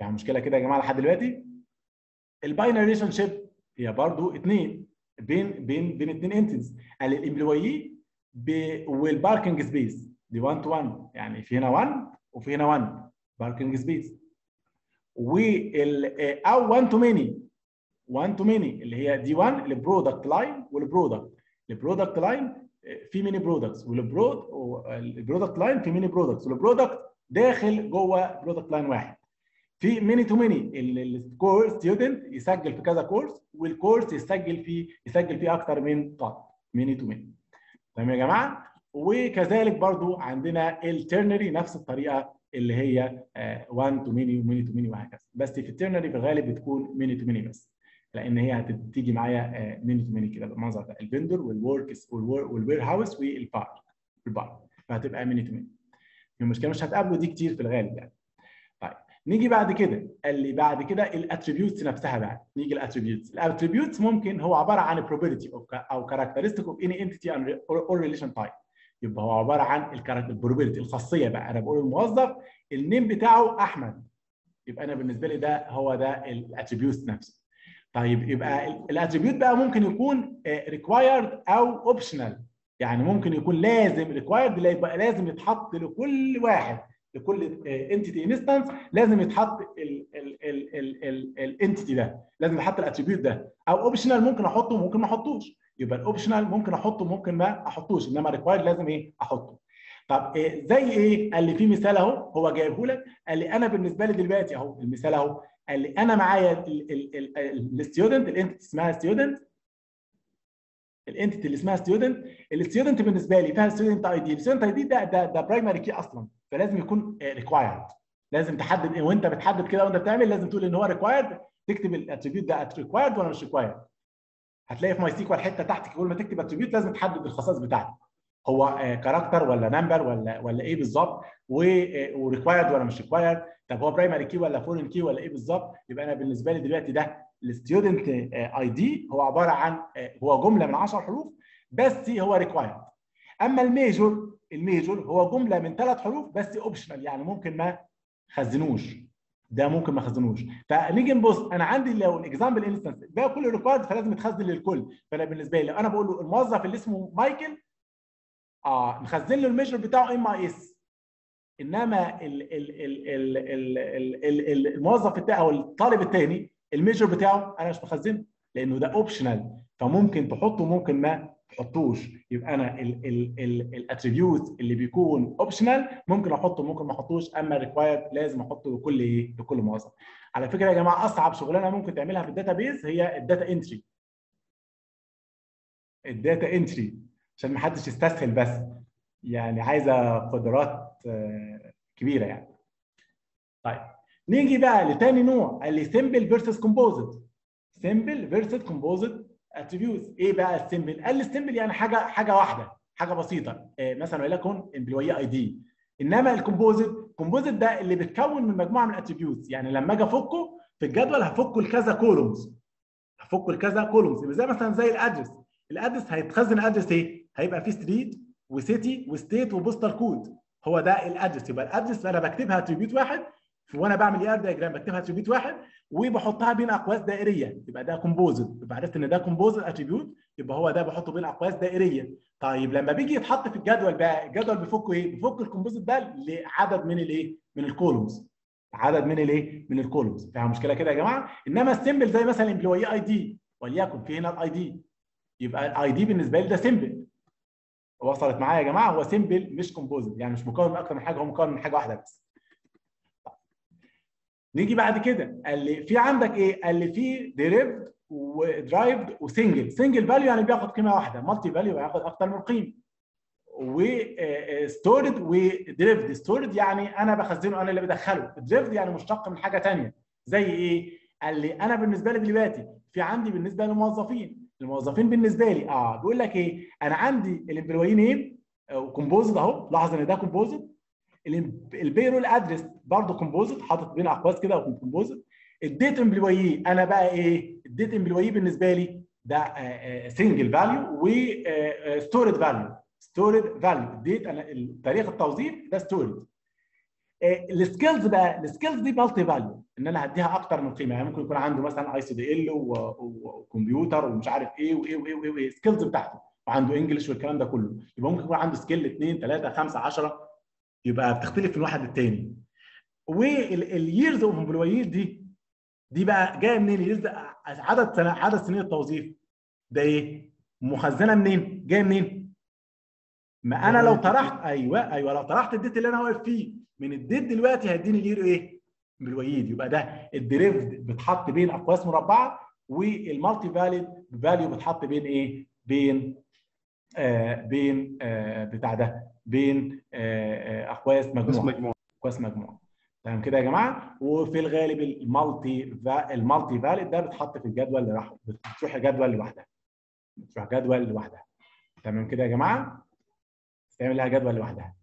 فيها مشكله كده يا جماعه لحد دلوقتي الباينري ريليشن شيب هي برضو اثنين بين بين بين اثنين انتيز الامبلويي والباركنج سبيس دي 1 تو 1 يعني في هنا 1 وفي هنا 1 باركنج سبيس وال او 1 تو ماني 1 تو ماني اللي هي دي 1 البرودكت لاين والبرودكت البرودكت لاين في ميني برودكتس والبرود البرودكت لاين في ميني برودكتس والبرودكت داخل جوه برودكت لاين واحد في ميني تو ميني الكورس ستودنت يسجل في كذا كورس والكورس يسجل فيه يسجل فيه اكتر من طالب ميني تو ميني تمام يا جماعه وكذلك برضو عندنا الترنري نفس الطريقه اللي هي 1 تو ميني وميني تو ميني وهكذا بس في الترنري في الغالب بتكون ميني تو ميني بس لان هي هتيجي معايا ميني تو ميني كده بالمنظر ده الفندور والوركس والوير هاوس والبارك البارك فهتبقى ميني تو ميني المشكله مش هتقابلوا دي كتير في الغالب يعني طيب نيجي بعد كده اللي بعد كده الاتريبيوتس نفسها بقى نيجي الاتريبيوتس الاتريبيوتس ممكن هو عباره عن probability او characteristic of any entity or relation type يبقى هو عباره عن البروبابيلتي الخاصيه بقى انا بقول الموظف النيم بتاعه احمد يبقى انا بالنسبه لي ده هو ده الاتريبيوت نفسه طيب يبقى الاتريبيوت بقى ممكن يكون ريكوايرد او اوبشنال يعني ممكن يكون لازم ريكوايرد يبقى لازم يتحط لكل واحد لكل انتيتي انستنس لازم يتحط الانتيتي ده لازم يتحط الاتريبيوت ده او اوبشنال ممكن احطه وممكن ما احطوش يبقى الاوبشنال ممكن احطه ممكن ما احطوش انما ريكوايرد لازم ايه احطه طب إيه زي ايه قال لي في مثال اهو هو جايبه لك قال لي انا بالنسبه لي دلوقتي اهو المثال اهو قال لي انا معايا الستودنت الانتيتي اسمها ستودنت الانتيتي اللي اسمها ستودنت الستودنت بالنسبه لي فيها ستودنت اي دي الستودنت اي دي ده ده ده برايمري كي اصلا فلازم يكون ريكوايرد لازم تحدد وانت بتحدد كده وانت بتعمل لازم تقول ان هو ريكوايرد تكتب الاتريبيوت ده ريكوايرد ولا مش ريكوايرد هتلاقي في ماي سيكوال حته تحت كل ما تكتب اتريبيوت لازم تحدد الخصائص بتاعته هو كاركتر ولا نمبر ولا ولا ايه بالظبط وريكوايرد ولا مش ريكوايرد طب هو برايمري كي ولا فورين كي ولا ايه بالظبط يبقى انا بالنسبه لي دلوقتي ده الستودنت اي دي هو عباره عن هو جمله من 10 حروف بس هو ريكوايرد اما الميجور الميجور هو جمله من ثلاث حروف بس اوبشنال يعني ممكن ما خزنوش ده ممكن ما خزنوش فنيجي نبص انا عندي لو الاكزامبل انستنس ده كله ريكوايرد فلازم يتخزن للكل فانا بالنسبه لي لو انا بقول له الموظف اللي اسمه مايكل اه نخزن له الميجر بتاعه ام اي اس انما ال ال ال ال ال ال ال الموظف بتاعه او الطالب الثاني الميجر بتاعه انا مش مخزنه لانه ده اوبشنال فممكن تحطه ممكن ما تحطوش يبقى انا الاتريبيوت اللي بيكون اوبشنال ممكن احطه ممكن ما احطوش اما ريكوايرد لازم احطه لكل ايه لكل موظف على فكره يا جماعه اصعب شغلانه ممكن تعملها في الداتا بيز هي الداتا انتري الداتا انتري عشان ما حدش يستسهل بس يعني عايزه قدرات كبيره يعني طيب نيجي بقى لتاني نوع قال لي سمبل فيرسس كومبوزيت سمبل فيرسس كومبوزيت اتريبيوتس ايه بقى السمبل قال لي السمبل يعني حاجه حاجه واحده حاجه بسيطه إيه مثلا وليكن امبلوي اي دي انما الكومبوزيت كومبوزيت ده اللي بتكون من مجموعه من الاتريبيوتس يعني لما اجي افكه في الجدول هفكه لكذا كولومز هفكه لكذا كولومز زي مثلا زي الادرس الادرس هيتخزن ادرس ايه هيبقى فيه ستريت وسيتي وستيت وبوستال كود هو ده الادرس يبقى الادرس انا بكتبها اتريبيوت واحد وانا بعمل اي ار دايجرام بكتبها اتريبيوت واحد وبحطها بين اقواس دائريه يبقى ده كومبوزيت يبقى عرفت ان ده كومبوزيت اتريبيوت يبقى هو ده بحطه بين اقواس دائريه طيب لما بيجي يتحط في الجدول بقى الجدول بيفكه ايه بيفك الكومبوزيت ده لعدد من الايه من الكولومز عدد من الايه من الكولومز فيها مشكله كده يا جماعه انما السيمبل زي مثلا امبلوي اي دي وليكن في هنا الاي دي يبقى الاي دي بالنسبه لي ده سيمبل وصلت معايا يا جماعه هو سيمبل مش كومبوزيت يعني مش مكون من اكتر من حاجه هو مكون من حاجه واحده بس نيجي بعد كده قال لي في عندك ايه؟ قال لي في ديريفد ودرايفد وسنجل، سنجل فاليو يعني بياخد قيمه واحده، مالتي فاليو هياخد اكتر من قيمه. وستورد ودريفد، ستورد يعني انا بخزنه انا اللي بدخله، دريفد يعني مشتق من حاجه ثانيه، زي ايه؟ قال لي انا بالنسبه لي دلوقتي في عندي بالنسبه للموظفين، الموظفين بالنسبه لي اه بيقول لك ايه؟ انا عندي الامبلوي نيم كومبوزد اهو، لاحظ ان ده كومبوزد البيرول ادرس برضه كومبوزيت حاطط بين اقواس كده كومبوزيت الديت امبلوي انا بقى ايه الديت امبلوي بالنسبه لي ده سنجل فاليو وستورد فاليو ستورد فاليو الديت انا تاريخ التوظيف ده ستورد السكيلز بقى السكيلز دي مالتي فاليو ان انا هديها اكتر من قيمه يعني ممكن يكون عنده مثلا اي سي دي ال وكمبيوتر ومش عارف ايه وايه وايه وايه, وإيه السكيلز بتاعته وعنده انجلش والكلام ده كله يبقى ممكن يكون عنده سكيل 2 3 5 10 يبقى بتختلف من واحد للتاني والييرز اوف امبلويز دي دي بقى جايه منين الييرز عدد سنة عدد سنين التوظيف ده ايه مخزنه منين جايه منين ما انا لو طرحت ايوه ايوه لو طرحت الديت اللي انا واقف فيه من الديت دلوقتي هيديني لير ايه بالويد يبقى ده الديريفد بتحط بين اقواس مربعه والمالتي فاليد فاليو بتحط بين ايه بين آه بين آه بتاع ده بين آه آه اقواس بس مجموعه مجموعة اقواس مجموعه تمام كده يا جماعه وفي الغالب المالتي فا- المالتي فاليد ده بتحط في الجدول لوحده بتروح جدول لوحدها بتروح جدول لوحدها تمام كده يا جماعه تعمل لها جدول لوحدها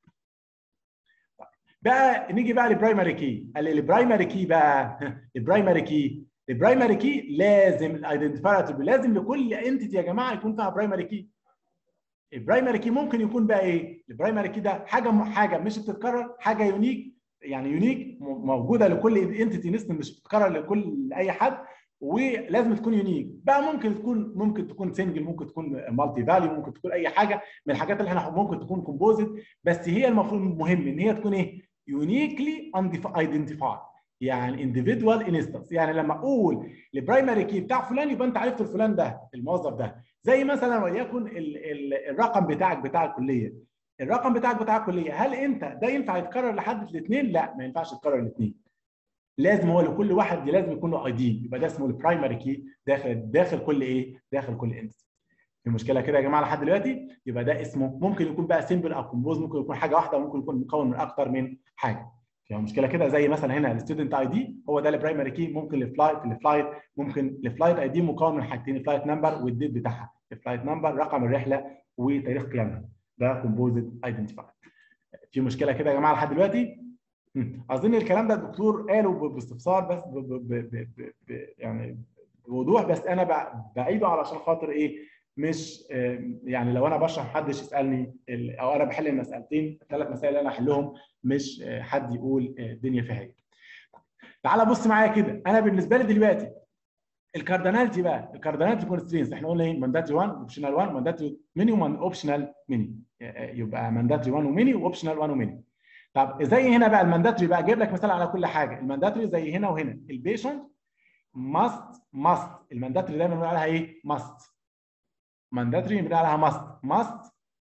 بقى نيجي بقى للبرايمري كي قال لي البرايمري كي بقى البرايمري كي البرايمري كي لازم الايدنتيفاير لازم لكل انتيتي يا جماعه يكون فيها برايمري كي البرايمري كي ممكن يكون بقى ايه البرايمري كي ده حاجه حاجه مش بتتكرر حاجه يونيك يعني يونيك موجوده لكل انتيتي نسبه مش بتتكرر لكل اي حد ولازم تكون يونيك بقى ممكن تكون ممكن تكون سنجل ممكن تكون مالتي فاليو ممكن تكون اي حاجه من الحاجات اللي احنا ممكن تكون كومبوزيت بس هي المفروض مهم ان هي تكون ايه يونيكلي ايدنتيفايد يعني individual انستنس يعني لما اقول البرايمري كي بتاع فلان يبقى انت عرفت الفلان ده الموظف ده زي مثلا وليكن ال ال الرقم بتاعك بتاع الكليه الرقم بتاعك بتاع الكليه هل انت ده ينفع يتكرر لحد الاثنين لا ما ينفعش يتكرر الاثنين لازم هو لكل واحد لازم يكون له اي دي يبقى ده اسمه البرايمري كي داخل داخل كل ايه داخل كل انستنس في مشكله كده يا جماعه لحد دلوقتي يبقى ده اسمه ممكن يكون بقى سيمبل او كومبوز ممكن يكون حاجه واحده ممكن يكون مكون من اكتر من حاجه فيها مشكله كده زي مثلا هنا الستودنت اي دي هو ده البرايمري كي ممكن الفلايت الفلايت ممكن الفلايت اي دي مكون من حاجتين الفلايت نمبر والديت بتاعها الفلايت نمبر رقم الرحله وتاريخ قيامها ده كومبوزيت ايدنتيفاير في مشكله كده يا جماعه لحد دلوقتي مم. اظن الكلام ده الدكتور قاله ب- باستفسار بس ب ب ب ب ب ب يعني بوضوح بس انا ب- بعيده علشان خاطر ايه مش آه، يعني لو انا بشرح محدش يسالني ال- او انا بحل المسالتين الثلاث مسائل اللي انا احلهم مش آه، حد يقول آه، الدنيا فيها ايه. تعال بص معايا كده انا بالنسبه لي دلوقتي الكارديناليتي بقى الكارديناليتي كونسترينز احنا قلنا ايه مانداتري 1 اوبشنال 1 مانداتري ميني واوبشنال ميني يبقى مانداتري 1 وميني واوبشنال 1 وميني طب زي هنا بقى المانداتري بقى جايب لك مثال على كل حاجه المانداتري زي هنا وهنا البيشنت ماست ماست المانداتري دايما بنقول عليها ايه ماست مانداتري بنقول عليها ماست ماست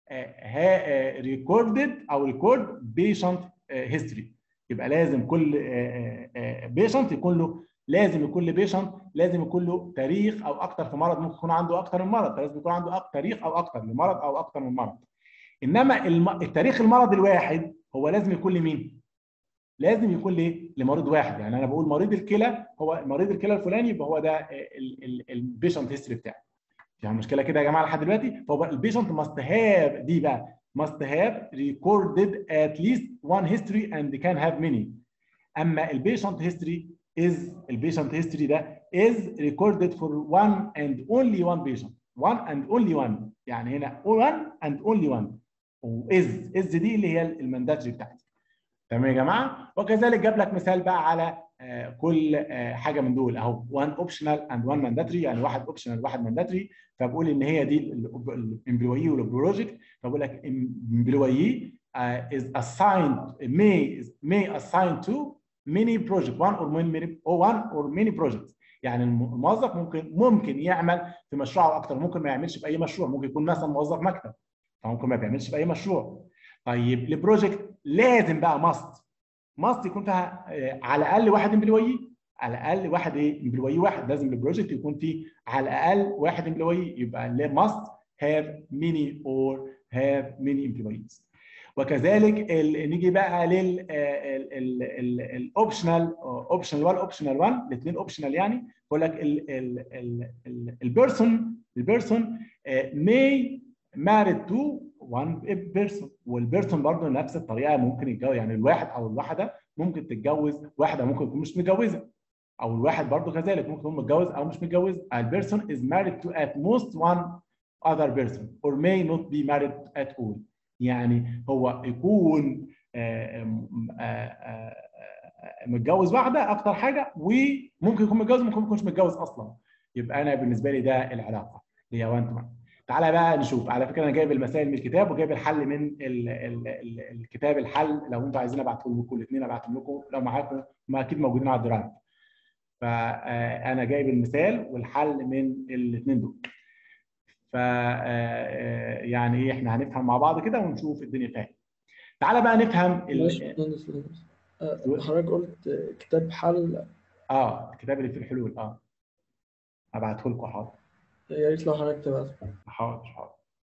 ريكوردد او ريكورد بيشنت هيستوري يبقى لازم كل بيشنت يكون له لازم يكون لبيشنت لازم يكون له تاريخ او اكتر في مرض ممكن يكون عنده اكتر من مرض لازم يكون عنده أك- تاريخ او اكتر لمرض او اكتر من مرض انما الم... التاريخ المرض الواحد هو لازم يكون لمين؟ لازم يكون ليه؟ لمريض واحد يعني انا بقول مريض الكلى هو مريض الكلى الفلاني يبقى هو ده البيشنت هيستوري بتاعه يعني مشكله كده يا جماعه لحد دلوقتي فهو البيشنت ماست هاف دي بقى must have recorded at least one history and can have many اما البيشنت هيستوري is البيشنت هيستوري ده is recorded for one and only one patient one and only one يعني هنا one and only one وإز إز دي اللي هي المانداتري بتاعتي تمام يا جماعه وكذلك جاب لك مثال بقى على آه، كل آه، حاجه من دول اهو one optional and one mandatory يعني واحد optional واحد mandatory فبقول ان هي دي الامبلوي والبروجكت فبقول لك امبلوي is assigned may may assign to many project one or many or one or many projects يعني الموظف ممكن ممكن يعمل في مشروع اكتر ممكن ما يعملش في اي مشروع ممكن يكون مثلا موظف مكتب فممكن ما بيعملش في اي مشروع طيب البروجكت لازم بقى ماست ماست يكون فيها آه، على الاقل واحد امبلوي على الاقل واحد ايه امبلوي واحد لازم البروجكت يكون فيه على الاقل واحد امبلوي يبقى must have many or have many employees وكذلك ال- نيجي بقى لل الاوبشنال اوبشنال 1 اوبشنال 1 الاثنين اوبشنال يعني بقول لك البيرسون البيرسون may married to one person والبيرسون برضه نفس الطريقه ممكن يتجوز يعني الواحد او الواحده ممكن تتجوز واحده ممكن تكون مش متجوزه او الواحد برضه كذلك ممكن يكون متجوز او مش متجوز البيرسون is married to at most one other person or may not be married at all يعني هو يكون آه، م- آه، آه، آه، متجوز واحده اكتر حاجه وممكن يكون متجوز ممكن ما يكونش متجوز اصلا يبقى انا بالنسبه لي ده العلاقه هي 1 تو 1 تعالى بقى نشوف على فكره انا جايب المسائل من الكتاب وجايب الحل من ال ال ال الكتاب الحل لو انتوا عايزين ابعتهم لكم الاثنين ابعتهم لكم لو معاكم ما اكيد موجودين على الدرايف فانا جايب المثال والحل من الاثنين دول ف آه، يعني ايه احنا هنفهم مع بعض كده ونشوف الدنيا فيها إيه. تعالى بقى نفهم ال- ماشي باشمهندس باشمهندس. آه، حضرتك قلت آه، كتاب حل اه الكتاب اللي فيه الحلول اه هبعته لكم حاضر يا ريت لو حضرتك تبعته حاضر حاضر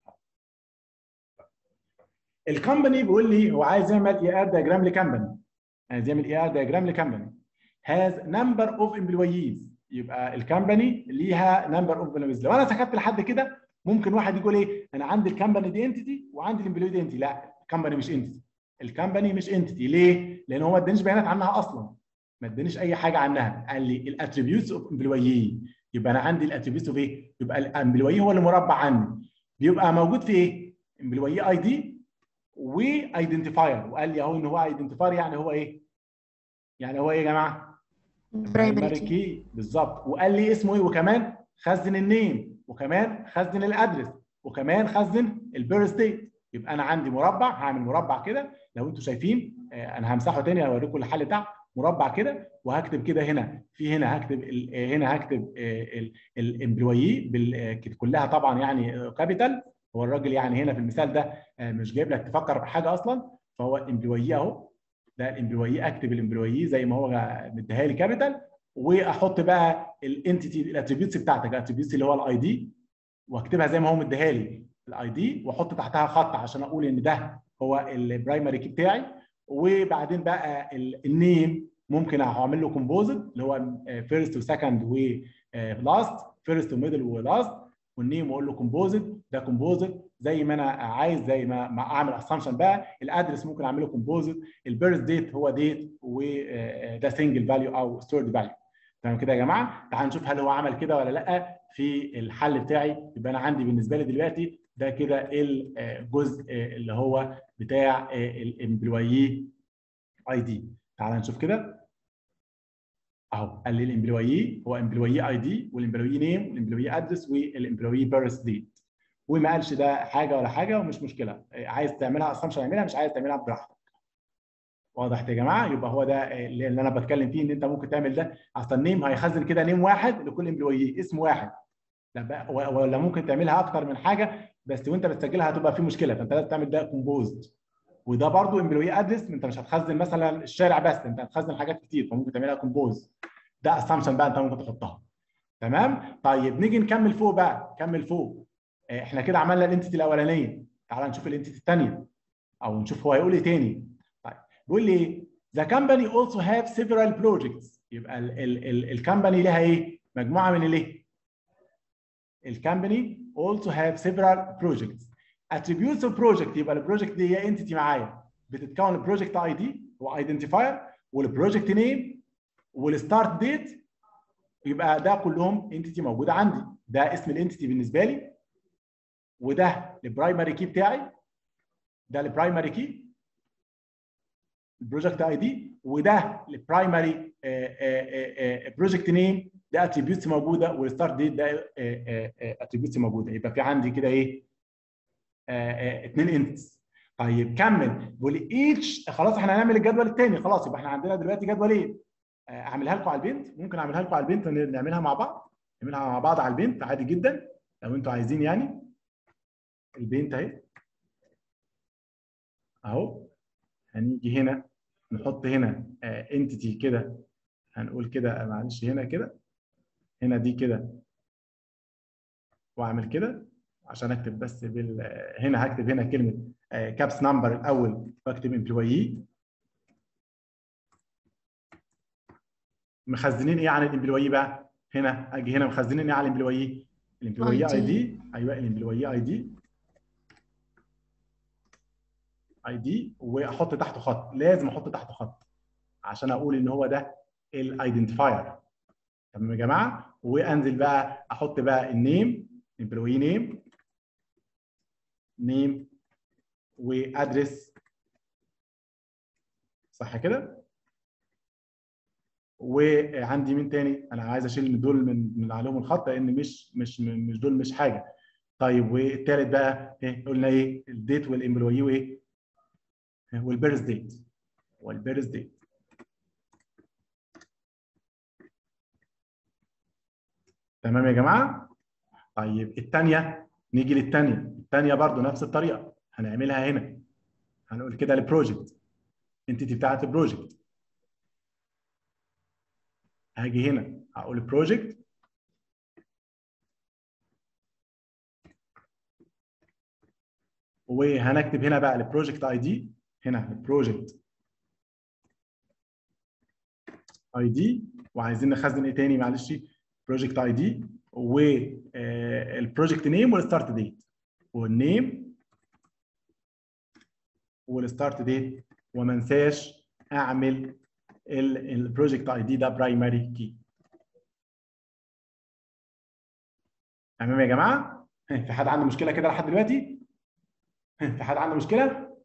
الكومباني بيقول لي هو عايز يعمل اي ار دياجرام لكمباني عايز يعمل اي ار دياجرام لكمباني has number of employees يبقى الكمباني ليها number of employees لو انا سكت لحد كده ممكن واحد يقول ايه انا عندي الكمباني دي انتيتي وعندي الامبلوي دي انتيتي لا الكمباني مش انتيتي الكمباني مش انتيتي ليه؟ لان هو ما ادانيش بيانات عنها اصلا ما ادانيش اي حاجه عنها قال لي الاتريبيوتس اوف امبلوي يبقى انا عندي الاتريبيوتس اوف ايه؟ يبقى الامبلوي هو اللي مربع عني بيبقى موجود في ايه؟ امبلوي اي دي وايدنتيفاير وقال لي اهو ان هو ايدنتيفاير يعني هو ايه؟ يعني هو ايه يا جماعه؟ برايمري كي كي بالظبط وقال لي اسمه ايه وكمان خزن النيم وكمان خزن الادرس وكمان خزن البيرث ديت يبقى انا عندي مربع هعمل مربع كده لو انتم شايفين آه، انا همسحه تاني هوريكم الحل بتاعه مربع كده وهكتب كده هنا في هنا هكتب ال- آه، هنا هكتب الامبلويي كلها طبعا يعني كابيتال هو الراجل يعني هنا في المثال ده آه، مش جايب لك تفكر بحاجه اصلا فهو امبلويي اهو ده الامبلويي اكتب الامبلويي زي ما هو مديها لي كابيتال واحط بقى الانتيتي الاتريبيوتس بتاعتك الاتريبيوتس اللي هو الاي دي واكتبها زي ما هو مديها لي الاي دي واحط تحتها خط عشان اقول ان ده هو البرايمري كي بتاعي وبعدين بقى النيم ممكن اعمل له كومبوزيت اللي هو فيرست وسكند ولاست فيرست وميدل ولاست والنيم واقول له كومبوزيت ده كومبوزيت زي ما انا عايز زي ما ما اعمل اسامبشن بقى الادرس ممكن اعمله كومبوزيت البيرث ديت هو ديت وده سنجل فاليو او ستورد فاليو تمام كده يا جماعه تعال نشوف هل هو عمل كده ولا لا في الحل بتاعي يبقى انا عندي بالنسبه لي دلوقتي ده كده الجزء اللي هو بتاع الامبلويي اي دي تعال نشوف كده اهو قال لي الامبلويي هو امبلويي اي دي والامبلويي نيم والامبلويي ادرس والامبلويي بيرث ديت وما قالش ده حاجه ولا حاجه ومش مشكله عايز تعملها اسامبشن اعملها مش عايز تعملها براحتك واضح يا جماعه يبقى هو ده اللي انا بتكلم فيه ان انت ممكن تعمل ده اصل النيم هيخزن كده نيم واحد لكل امبلويي اسم واحد لا ولا ممكن تعملها اكتر من حاجه بس وانت بتسجلها هتبقى في مشكله فانت لازم تعمل ده كومبوزد وده برضو امبلوي ادرس انت مش هتخزن مثلا الشارع بس انت هتخزن حاجات كتير فممكن تعملها كومبوز ده اسامبشن بقى انت ممكن تحطها تمام طيب نيجي نكمل فوق بقى كمل فوق احنا كده عملنا الانتيتي الاولانيه تعال نشوف الانتيتي الثانيه او نشوف هو هيقول ايه تاني طيب بيقول لي the company also have several projects يبقى الكمباني لها ايه مجموعه من الايه الكمباني also have several projects attributes of project يبقى البروجكت دي هي انتيتي معايا بتتكون البروجكت اي دي هو ايدنتيفاير والبروجكت نيم والستارت ديت يبقى ده كلهم انتيتي موجوده عندي ده اسم الانتيتي بالنسبه لي وده البرايمري كي بتاعي ده البرايمري كي البروجكت اي دي وده البرايمري بروجكت نيم ده اتريبيوتس موجوده والستارت ديت ده اتريبيوتس موجوده يبقى في عندي كده ايه اثنين انتس طيب كمل بيقول ايتش خلاص احنا هنعمل الجدول الثاني خلاص يبقى احنا عندنا دلوقتي جدولين اعملها لكم على البنت ممكن اعملها لكم على البنت نعملها مع بعض نعملها مع بعض على البنت عادي جدا لو انتوا عايزين يعني البنت اهي اهو هنيجي هنا نحط هنا انتيتي كده هنقول كده معلش هنا كده هنا دي كده واعمل كده عشان اكتب بس بال هنا هكتب هنا كلمه كابس نمبر الاول واكتب امبلويي مخزنين ايه عن الامبلويي بقى هنا اجي هنا مخزنين ايه على الامبلويي الامبلويي اي دي ايوه الامبلويي اي دي اي دي واحط تحته خط لازم احط تحته خط عشان اقول ان هو ده الايدنتيفاير تمام يا جماعه وانزل بقى احط بقى النيم employee name name وادرس صح كده وعندي مين تاني انا عايز اشيل دول من من عليهم الخط لان مش مش مش دول مش حاجه طيب والتالت بقى إيه؟ قلنا ايه الديت والامبلوي وايه والبيرث ديت والبيرث ديت تمام يا جماعه طيب الثانيه نيجي للثانيه الثانيه برضو نفس الطريقه هنعملها هنا هنقول كده البروجكت انتيتي بتاعت البروجكت هاجي هنا هقول بروجكت وهنكتب هنا بقى البروجكت اي دي هنا البروجكت اي دي وعايزين نخزن ايه تاني معلش بروجكت اي دي والبروجكت نيم والستارت ديت والنيم والستارت ديت وما انساش اعمل البروجكت اي دي ده برايمري كي تمام يا جماعه في حد عنده مشكله كده لحد دلوقتي في حد عنده مشكله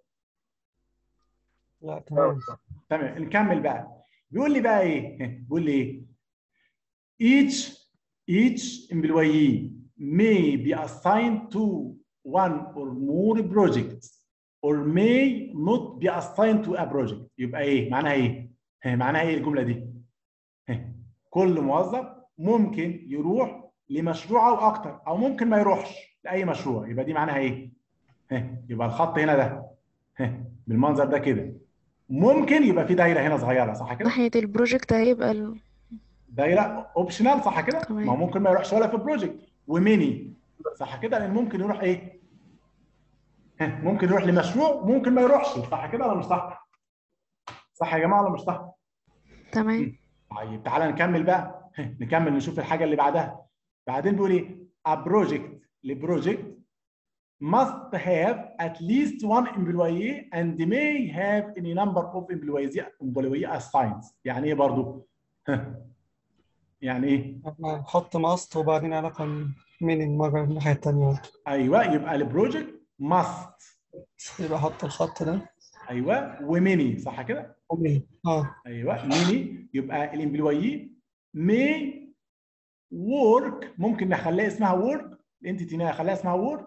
لا تمام تمام نكمل بقى بيقول لي بقى ايه بيقول لي ايه each each employee may be assigned to one or more projects or may not be assigned to a project يبقى ايه معناها ايه معناها ايه الجمله دي كل موظف ممكن يروح لمشروع او اكتر او ممكن ما يروحش لاي مشروع يبقى دي معناها ايه يبقى الخط هنا ده بالمنظر ده كده ممكن يبقى في دايره هنا صغيره صح كده ناحية البروجكت هيبقى ال... دايره اوبشنال صح كده تمام. ما هو ممكن ما يروحش ولا في بروجكت وميني صح كده لان ممكن يروح ايه ممكن يروح لمشروع ممكن ما يروحش صح كده ولا مش صح صح يا جماعه ولا مش صح تمام طيب تعالى نكمل بقى نكمل نشوف الحاجه اللي بعدها بعدين بيقول ايه a project لبروجكت must have at least one employee and may have any number of employees employee assigned يعني ايه برضو يعني ايه احنا نحط ماست وبعدين علاقة من المرة الناحية التانية ايوه يبقى البروجكت must يبقى احط الخط ده ايوه وميني صح كده ومين اه ايوه ميني يبقى الامبلوي may work ممكن نخليها اسمها work الانتيتي نخليها اسمها work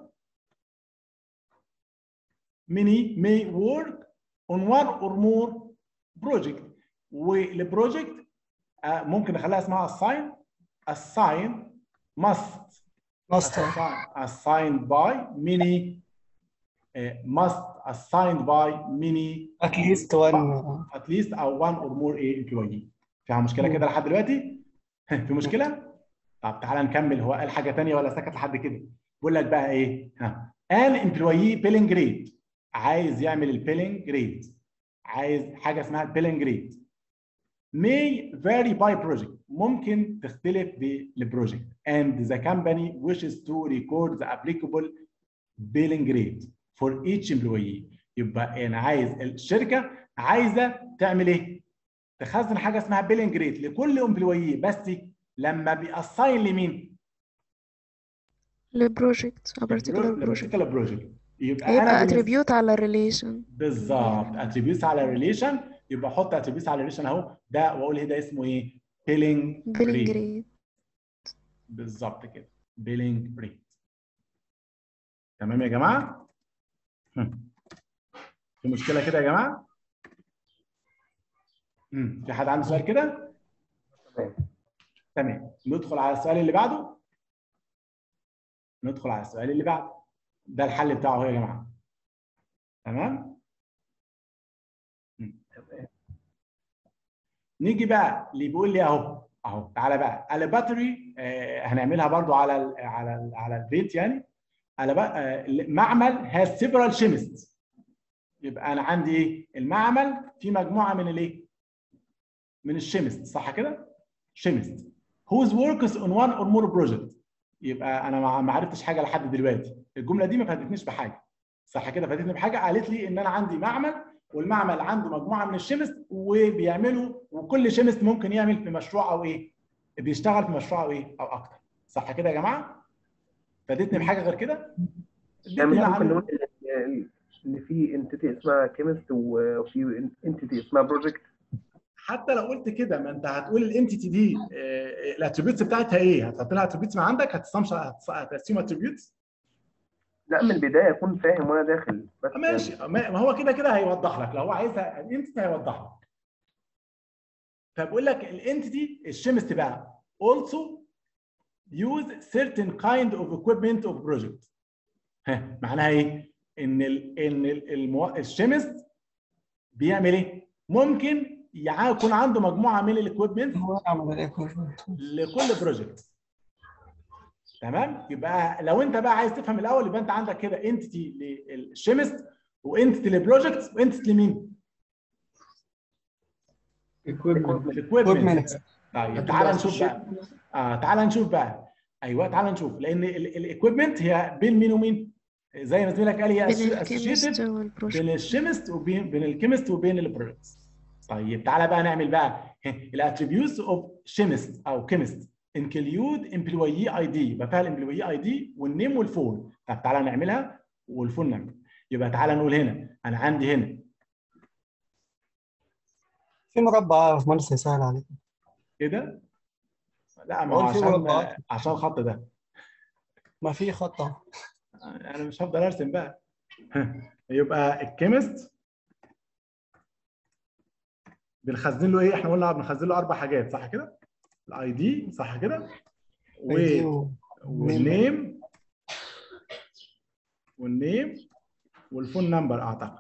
many may work on one or more project والبروجكت آه، ممكن نخليها اسمها assign assign must ماستر assign- assigned by many uh, must assigned by many اتليست وان at least او one or more a employee فيها مشكله كده لحد دلوقتي في مشكله طب تعالى نكمل هو قال حاجه ثانيه ولا سكت لحد كده بيقول لك بقى ايه ها an employee billing rate عايز يعمل البيلينج ريت عايز حاجه اسمها البيلينج ريت may vary by project ممكن تختلف بالبروجكت and the company wishes to record the applicable billing rate for each employee يبقى انا عايز الشركه عايزه تعمل ايه؟ تخزن حاجه اسمها بيلينج ريت لكل امبلوي بس لما بيأساين لمين؟ لبروجكت a particular project particular project يبقى هيبقى انا بالنسبة- attribute على الريليشن بالظبط اتريبيوتس على ريليشن يبقى احط اتريبيوتس على ريليشن اهو ده واقول ايه ده اسمه ايه؟ بيلينج billing ريت rate بالظبط كده بيلينج ريت تمام يا جماعه؟ هم. في مشكله كده يا جماعه؟ هم. في حد عنده سؤال كده؟ تمام ندخل على السؤال اللي بعده ندخل على السؤال اللي بعده ده الحل بتاعه اهو يا جماعه تمام هم. نيجي بقى اللي بيقول لي اهو اهو تعالى بقى الباتري آه هنعملها برضو على ال على ال على البيت يعني على بقى آه معمل has several chemists يبقى انا عندي ايه المعمل في مجموعه من الايه من الشيمست صح كده شيمست whose works on one or more project يبقى انا ما ما عرفتش حاجه لحد دلوقتي الجمله دي ما فادتنيش بحاجه صح كده فادتني بحاجه قالت لي ان انا عندي معمل والمعمل عنده مجموعه من الشيمست وبيعملوا وكل شيمست ممكن يعمل في مشروع او ايه بيشتغل في مشروع او ايه او اكتر صح كده يا جماعه فادتني بحاجه غير كده ادتني يعني ممكن معلومة. نقول ال- ان في انتيتي اسمها كيمست وفي انتيتي اسمها بروجكت حتى لو قلت كده ما انت هتقول الانتيتي دي الاتريبيوتس بتاعتها ايه؟ هتحط لها اتريبيوتس من عندك هتستمش هتقسم اتريبيوتس لا من البدايه اكون فاهم وانا داخل بس ماشي ما ما هو كده كده هيوضح لك لو هو عايزها الانتيتي هيوضح لك فبقول لك الانتيتي الشيمست بقى also use certain kind of equipment of project ها معناها ايه؟ ان ال ان ال المو... الشيمست بيعمل ايه؟ ممكن يع- يكون عنده مجموعه من الاكويبمنت هو اعمل الايكويفالنت لكل بروجكت تمام يبقى لو انت بقى عايز تفهم الاول يبقى انت عندك كده انتيتي للشيمست وانتيتي للبروجكت وانتيتي لمين؟ equipment الاكويبمنت Equipment. طيب تعال نشوف بقى اه تعال نشوف بقى ايوه تعال نشوف لان الاكويبمنت هي بين مين ومين؟ زي ما زميلك قال هي بين اسوشيتد الكيمست والبروجكت بين الشيمست وبين بين الكيمست وبين البروجكت طيب تعالى بقى نعمل بقى الاتريبيوتس اوف شيمست او كيمست انكليود امبلوي اي دي يبقى فيها الامبلوي اي دي والنيم والفون طب تعالى نعملها والفون نعمل يبقى تعالى نقول هنا انا عندي هنا في مربع في مهندس يسهل عليك كده لا ما هو هو في عشان مربعات. عشان الخط ده ما في خط أهو. انا مش هفضل ارسم بقى يبقى الكيمست بنخزن له ايه احنا قلنا بنخزن له اربع حاجات صح كده الاي دي صح كده و... ID و- والنيم والنيم والفون نمبر اعتقد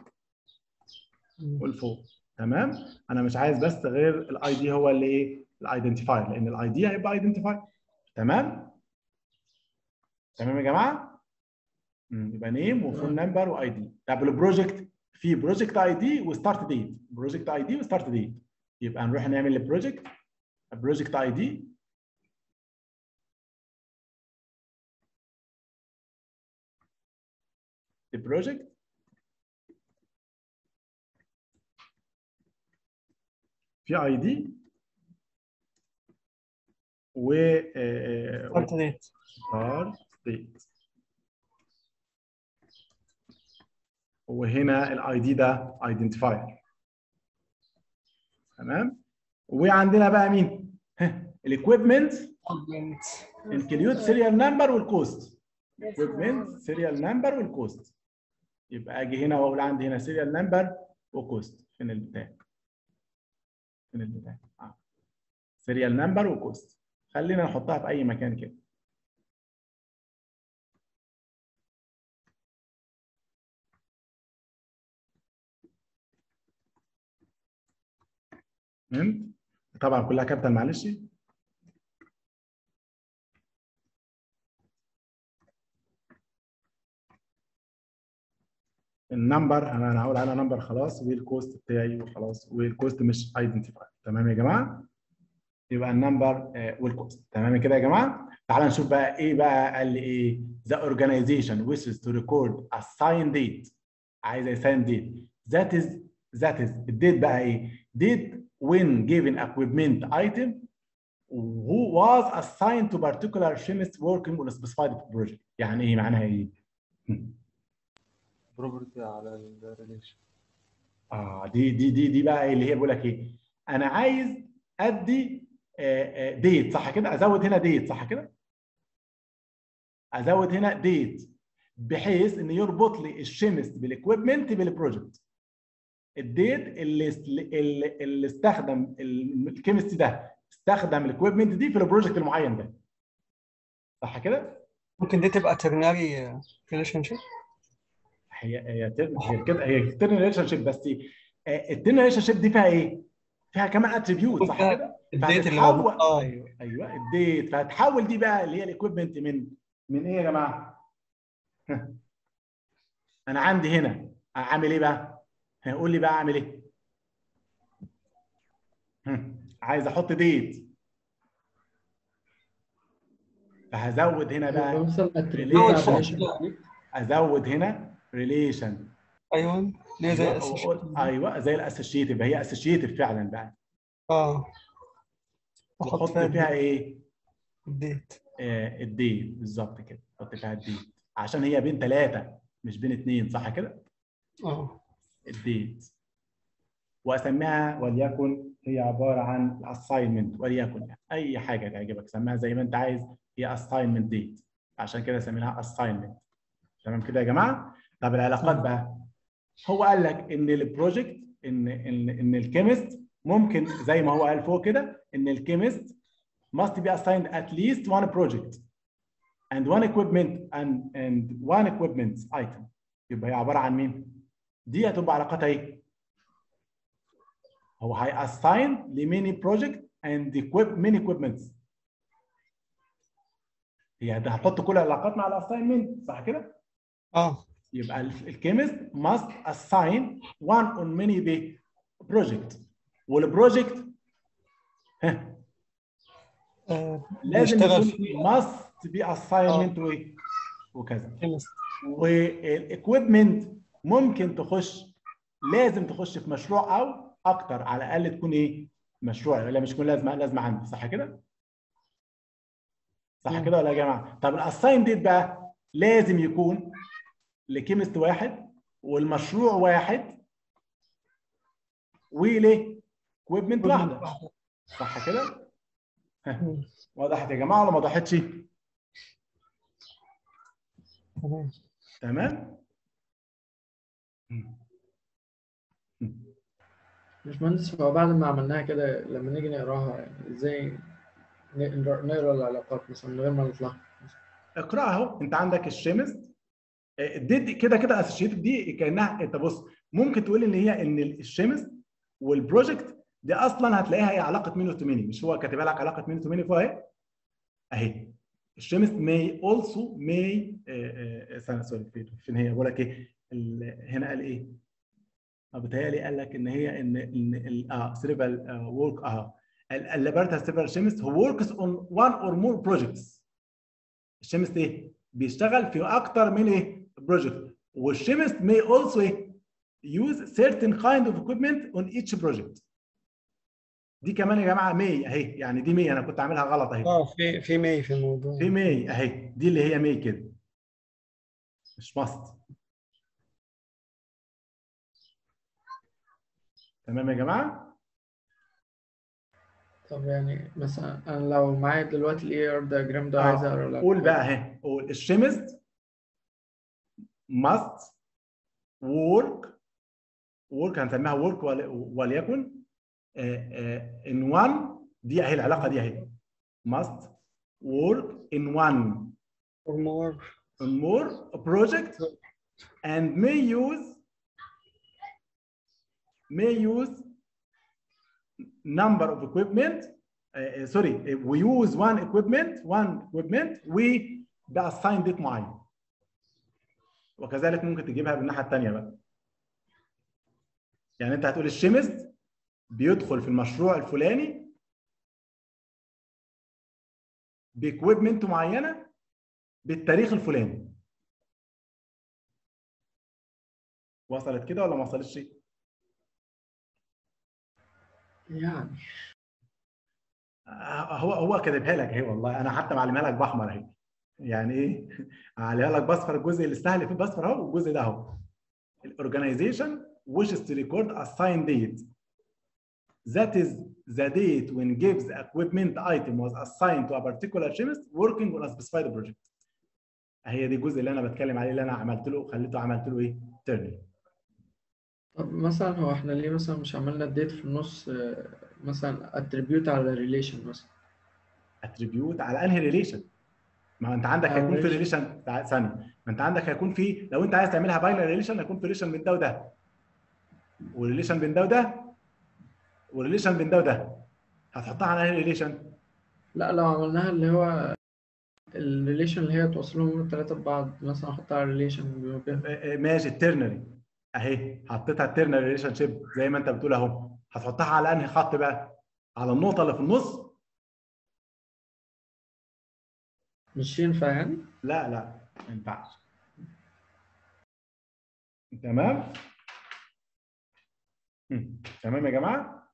والفون تمام انا مش عايز بس غير الاي دي هو اللي ايه الايدنتيفاير لان الاي دي هيبقى ايدنتيفاير تمام تمام يا جماعه مم، يبقى نيم وفون نمبر واي دي طب البروجكت في بروجكت اي دي وستارت ديت بروجكت اي دي وستارت ديت يبقى نروح نعمل البروجكت بروجكت اي دي البروجكت في اي دي و Start date. ستارت ديت وهنا الاي دي ده ايدنتيفاير تمام وعندنا بقى مين الاكويبمنت انكليود سيريال نمبر والكوست اكويبمنت سيريال نمبر والكوست يبقى اجي هنا واقول عندي هنا سيريال نمبر وكوست فين البتاع فين البتاع اه سيريال نمبر وكوست خلينا نحطها في اي مكان كده فهمت طبعا كلها كابيتال معلش النمبر انا انا هقول على نمبر خلاص والكوست بتاعي وخلاص والكوست مش ايدنتيفاي تمام يا جماعه يبقى النمبر آه، والكوست تمام كده يا جماعه تعال نشوف بقى ايه بقى قال لي ايه the organization wishes to record a sign date عايز يساين date that is that is الديت بقى ايه date when given equipment item who was assigned to particular chemist working on a specified project يعني ايه معناها ايه بروبرتي على الريليشن اه دي دي دي دي بقى إيه اللي هي بيقول لك ايه انا عايز ادي ديت صح كده ازود هنا ديت صح كده ازود هنا ديت بحيث ان يربط لي الشيمست بالاكويبمنت بالبروجكت الديت اللي اللي, اللي استخدم الكيمستري ده استخدم الاكويبمنت دي في البروجكت المعين ده صح كده ممكن دي تبقى ترناري ريليشن شيب هي هي تر- هي كده هي ترن ريليشن شيب بس الترن ريليشن شيب دي فيها ايه؟ فيها كمان اتريبيوت صح فيها كده؟ الديت اللي فهتتحول- موجود اه ايوه ايوه الديت فهتحول دي بقى اللي هي الاكويبمنت من من ايه يا جماعه؟ انا عندي هنا اعمل ايه بقى؟ هيقول لي بقى اعمل ايه؟ هم، عايز احط ديت فهزود هنا بقى نوصل أول اتريبيوت شيء. عشان ازود هنا ريليشن ايوه اللي هي زي associative. ايوه زي الاسوشيتيف هي اسوشيتيف فعلا بقى اه احط واحط فيها فيها ايه؟ الديت آه، الديت بالظبط كده حط فيها الديت عشان هي بين ثلاثه مش بين اثنين صح كده؟ اه الديت واسميها وليكن هي عباره عن الاساينمنت وليكن يعني اي حاجه تعجبك سميها زي ما انت عايز هي اساينمنت ديت عشان كده سميناها اساينمنت تمام كده يا جماعه طب العلاقات بقى هو قال لك ان البروجكت ان ان ان الكيمست ممكن زي ما هو قال فوق كده ان الكيمست must be assigned at least one project and one equipment and and one equipment item يبقى هي عباره عن مين؟ دي هتبقى علاقتها ايه؟ هو هي assign لميني بروجكت and equip many equipments هي ده هتحط كل العلاقات مع الاساينمنت صح كده؟ اه يبقى الكيمست must assign one on many be project والبروجكت ها آه، لازم بيشتغل يكون في must be assignment وايه وكذا chemist. والاكويبمنت ممكن تخش لازم تخش في مشروع او اكتر على الاقل تكون ايه مشروع ولا مش تكون لازمه لازمه عندي صح كده صح مم. كده ولا يا جماعه طب الاساين ديت بقى لازم يكون لكيمست واحد والمشروع واحد وليه اكويبمنت واحده صح كده ها، مم. وضحت يا جماعه ولا ما وضحتش تمام تمام مش مهندس هو بعد ما عملناها كده لما نيجي نقراها يعني ازاي نقرا نقرا العلاقات مثلا من غير ما نطلع اقراها اهو انت عندك الشيمست دي دي كده كده اسوشيتد دي كانها انت بص ممكن تقول ان هي ان الشيمست والبروجكت دي اصلا هتلاقيها هي علاقه مين تو ميني مش هو كاتبها لك علاقه مين تو ميني فوق اهي اهي الشيمست may also may آه، آه، استنى سوري فين فين هي بقول لك ايه ال- هنا قال ايه؟ اه بيتهيألي قال لك ان هي ان ان ال- اه سيرفال ورك اه الليبرتا سيرفال شيمست هو وركس اون وان اور مور بروجكتس الشيمست ايه؟ بيشتغل في اكتر من ايه؟ بروجكت والشيمست may also ايه؟ use certain kind of equipment on each project دي كمان يا جماعه مي اهي يعني دي مي انا كنت عاملها غلط اهي اه في في مي في الموضوع في مي اهي دي اللي هي مي كده مش ماست تمام يا جماعه طب يعني مثلا انا لو معايا دلوقتي الاي ار دايجرام ده آه، عايز اقرا العلاقات. قول بقى اهي قول الشيمست must work work هنسميها work ول- وليكن آه، آه، in one دي اهي العلاقه دي اهي must work in one or more on more project and may use may use number of equipment uh, uh, sorry uh, we use one equipment one equipment we assign date معين وكذلك ممكن تجيبها بالناحيه الثانيه بقى يعني انت هتقول الشيمست بيدخل في المشروع الفلاني باكويبمنت معينه بالتاريخ الفلاني وصلت كده ولا ما وصلتش؟ يعني آه، هو هو كاتبها لك اهي والله انا حتى معلمها لك باحمر اهي يعني ايه؟ معلمها لك باصفر الجزء اللي سهل فيه باصفر اهو والجزء ده اهو الاورجنايزيشن wishes to record a signed date that is the date when gives equipment item was assigned to a particular chemist working on a specified project هي دي الجزء اللي انا بتكلم عليه اللي انا عملت له خليته عملت له ايه؟ تيرني طب مثلا هو احنا ليه مثلا مش عملنا الديت في النص آه، مثلا اتريبيوت على ريليشن مثلا اتريبيوت على انهي ريليشن ما هو انت عندك على هيكون في relation. ريليشن ثانيه ما انت عندك هيكون في لو انت عايز تعملها باينري ريليشن هيكون في ريليشن بين ده وده وريليشن بين ده وده وريليشن بين ده وده هتحطها على انهي ريليشن لا لو عملناها اللي هو الريليشن اللي هي توصلهم الثلاثة ببعض مثلا احطها على ريليشن كده ماشي الترنري اهي حطيتها الترنري ريليشن شيب زي ما انت بتقول اهو هتحطها على انهي خط بقى على النقطه اللي في النص مش ينفع يعني لا لا ما ينفعش تمام مم. تمام يا جماعه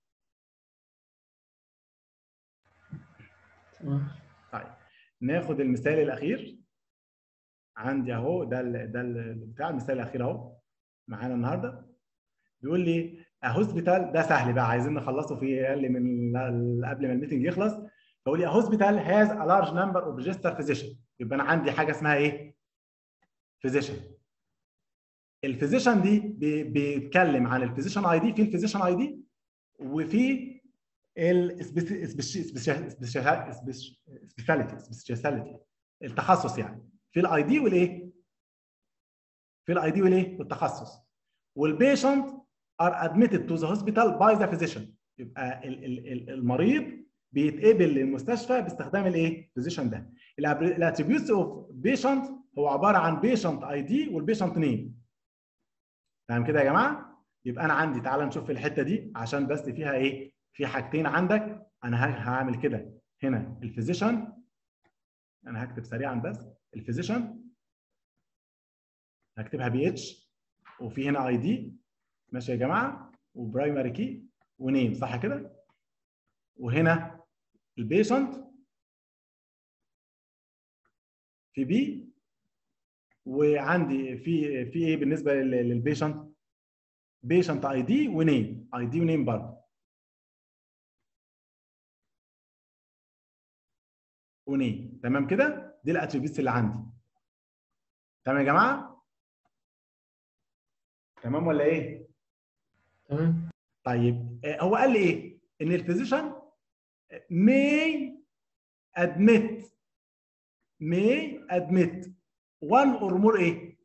تمام طيب ناخد المثال الاخير عندي اهو ده ال ده ال بتاع المثال الاخير اهو معانا النهارده بيقول لي هوسبيتال ده سهل بقى عايزين نخلصه في اقل من ال- قبل ما الميتنج يخلص فيقول لي هوسبيتال هاز ا لارج نمبر اوف ريجستر فيزيشن يبقى انا عندي حاجه اسمها ايه؟ فيزيشن الفيزيشن دي بي- بيتكلم عن الفيزيشن اي دي في الفيزيشن اي دي وفي السبيشاليتي سبيشاليتي التخصص يعني في الاي دي والايه؟ في الاي دي والايه؟ والتخصص والبيشنت ار ادميتد تو ذا هوسبيتال باي ذا فيزيشن يبقى ال- ال- ال- المريض بيتقبل للمستشفى باستخدام الايه؟ الفيزيشن ده الاتريبيوتس اوف بيشنت هو عباره عن بيشنت اي دي والبيشنت نيم تمام كده يا جماعه؟ يبقى انا عندي تعال نشوف الحته دي عشان بس فيها ايه؟ في حاجتين عندك انا ه- هعمل كده هنا الفيزيشن انا هكتب سريعا بس الفيزيشن هكتبها بي اتش وفي هنا اي دي ماشي يا جماعه وبرايمري كي ونيم صح كده وهنا البيشنت في بي وعندي في في ايه بالنسبه لل- للبيشنت بيشنت اي دي ونيم اي دي ونيم برضه ونيم تمام كده دي الاتريبيوتس اللي عندي تمام يا جماعه تمام ولا ايه تمام طيب آه، هو قال لي ايه ان الفيزيشن may admit may admit one or more ايه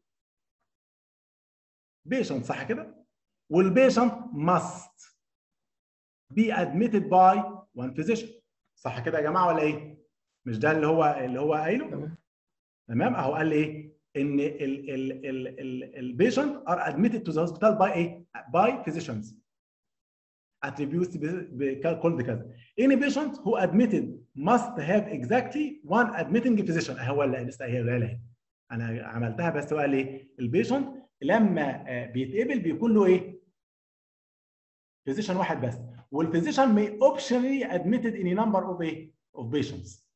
patient صح كده والبيشنت must be admitted by one physician صح كده يا جماعه ولا ايه مش ده اللي هو اللي هو قايله تمام تمام اهو قال لي ايه ان البيشنت ار ادميتد تو ذا هوسبيتال باي ايه باي physicians attributes called كذا any patient who admitted must have exactly one admitting physician هو اللي لسه هي قايلها اهي انا عملتها بس هو قال ايه البيشنت لما آه، بيتقبل بيكون له ايه physician واحد بس والphysician may optionally admitted any number of ايه of patients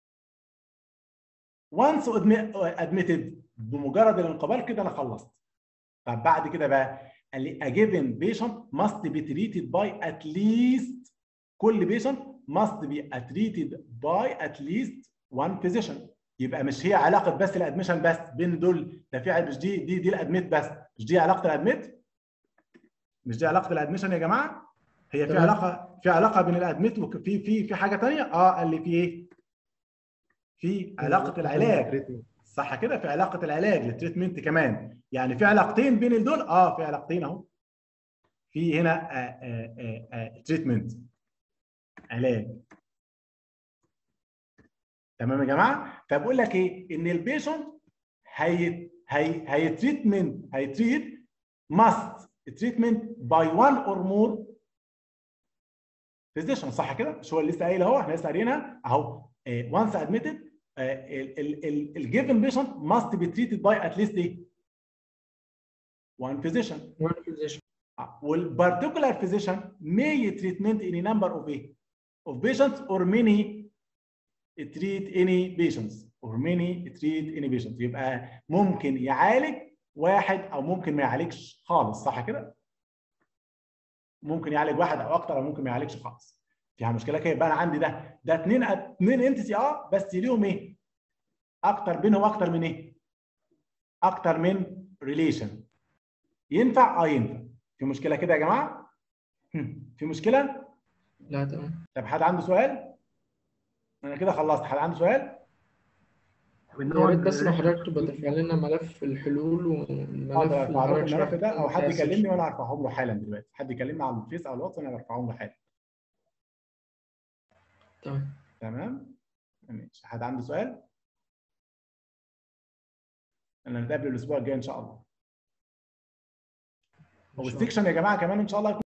once admi- admitted بمجرد الانقبال كده انا خلصت طب بعد كده بقى قال لي a given patient must be treated by at least كل patient must be treated by at least one physician يبقى مش هي علاقه بس الادميشن بس بين دول ده في مش دي دي دي الادميت بس مش دي علاقه الادميت مش دي علاقه الادميشن يا جماعه هي في تمام. علاقه في علاقه بين الادميت وفي في في حاجه ثانيه اه قال لي في ايه في علاقه العلاج صح كده في علاقه العلاج التريتمنت كمان يعني في علاقتين بين دول اه في علاقتين اهو في هنا تريتمنت علاج تمام يا جماعه فبقول لك ايه ان البيشنت هي هي هي تريتمنت هيتريت ماست تريتمنت باي وان اور مور فيزيشن صح كده مش هو اللي لسه قايل اهو احنا لسه قاريينها اهو وانس ادميتد الجيفن بيشنت ماست بي تريتد باي ات ليست ايه one physician one physician والبارتيكولار physician may treatment any number of ايه of patients or many treat any patients or many treat any patients يبقى ممكن يعالج واحد او ممكن ما يعالجش خالص صح كده ممكن يعالج واحد او اكتر او ممكن ما يعالجش خالص فيها مشكله كده يبقى انا عندي ده ده اثنين اثنين انتسي اه بس ليهم ايه اكتر بينهم اكتر من ايه اكتر من ريليشن ينفع اه ينفع في مشكله كده يا جماعه هم، في مشكله لا تمام طب حد عنده سؤال انا كده خلصت حد عنده سؤال يا ريت بس لو حضرتك تبقى ترفع لنا ملف الحلول والملف اقدر اللي ارفع لكم حضرتك الملف شرحته ده او حد بتاع يكلمني السيشن. وانا ارفعهم له حالا دلوقتي حد يكلمني على الفيس او الواتس وانا برفعهم له حالا تمام تمام ماشي حد عنده سؤال انا نتقابل الاسبوع الجاي ان شاء الله إن شاء الله. والسكشن يا جماعه كمان ان شاء الله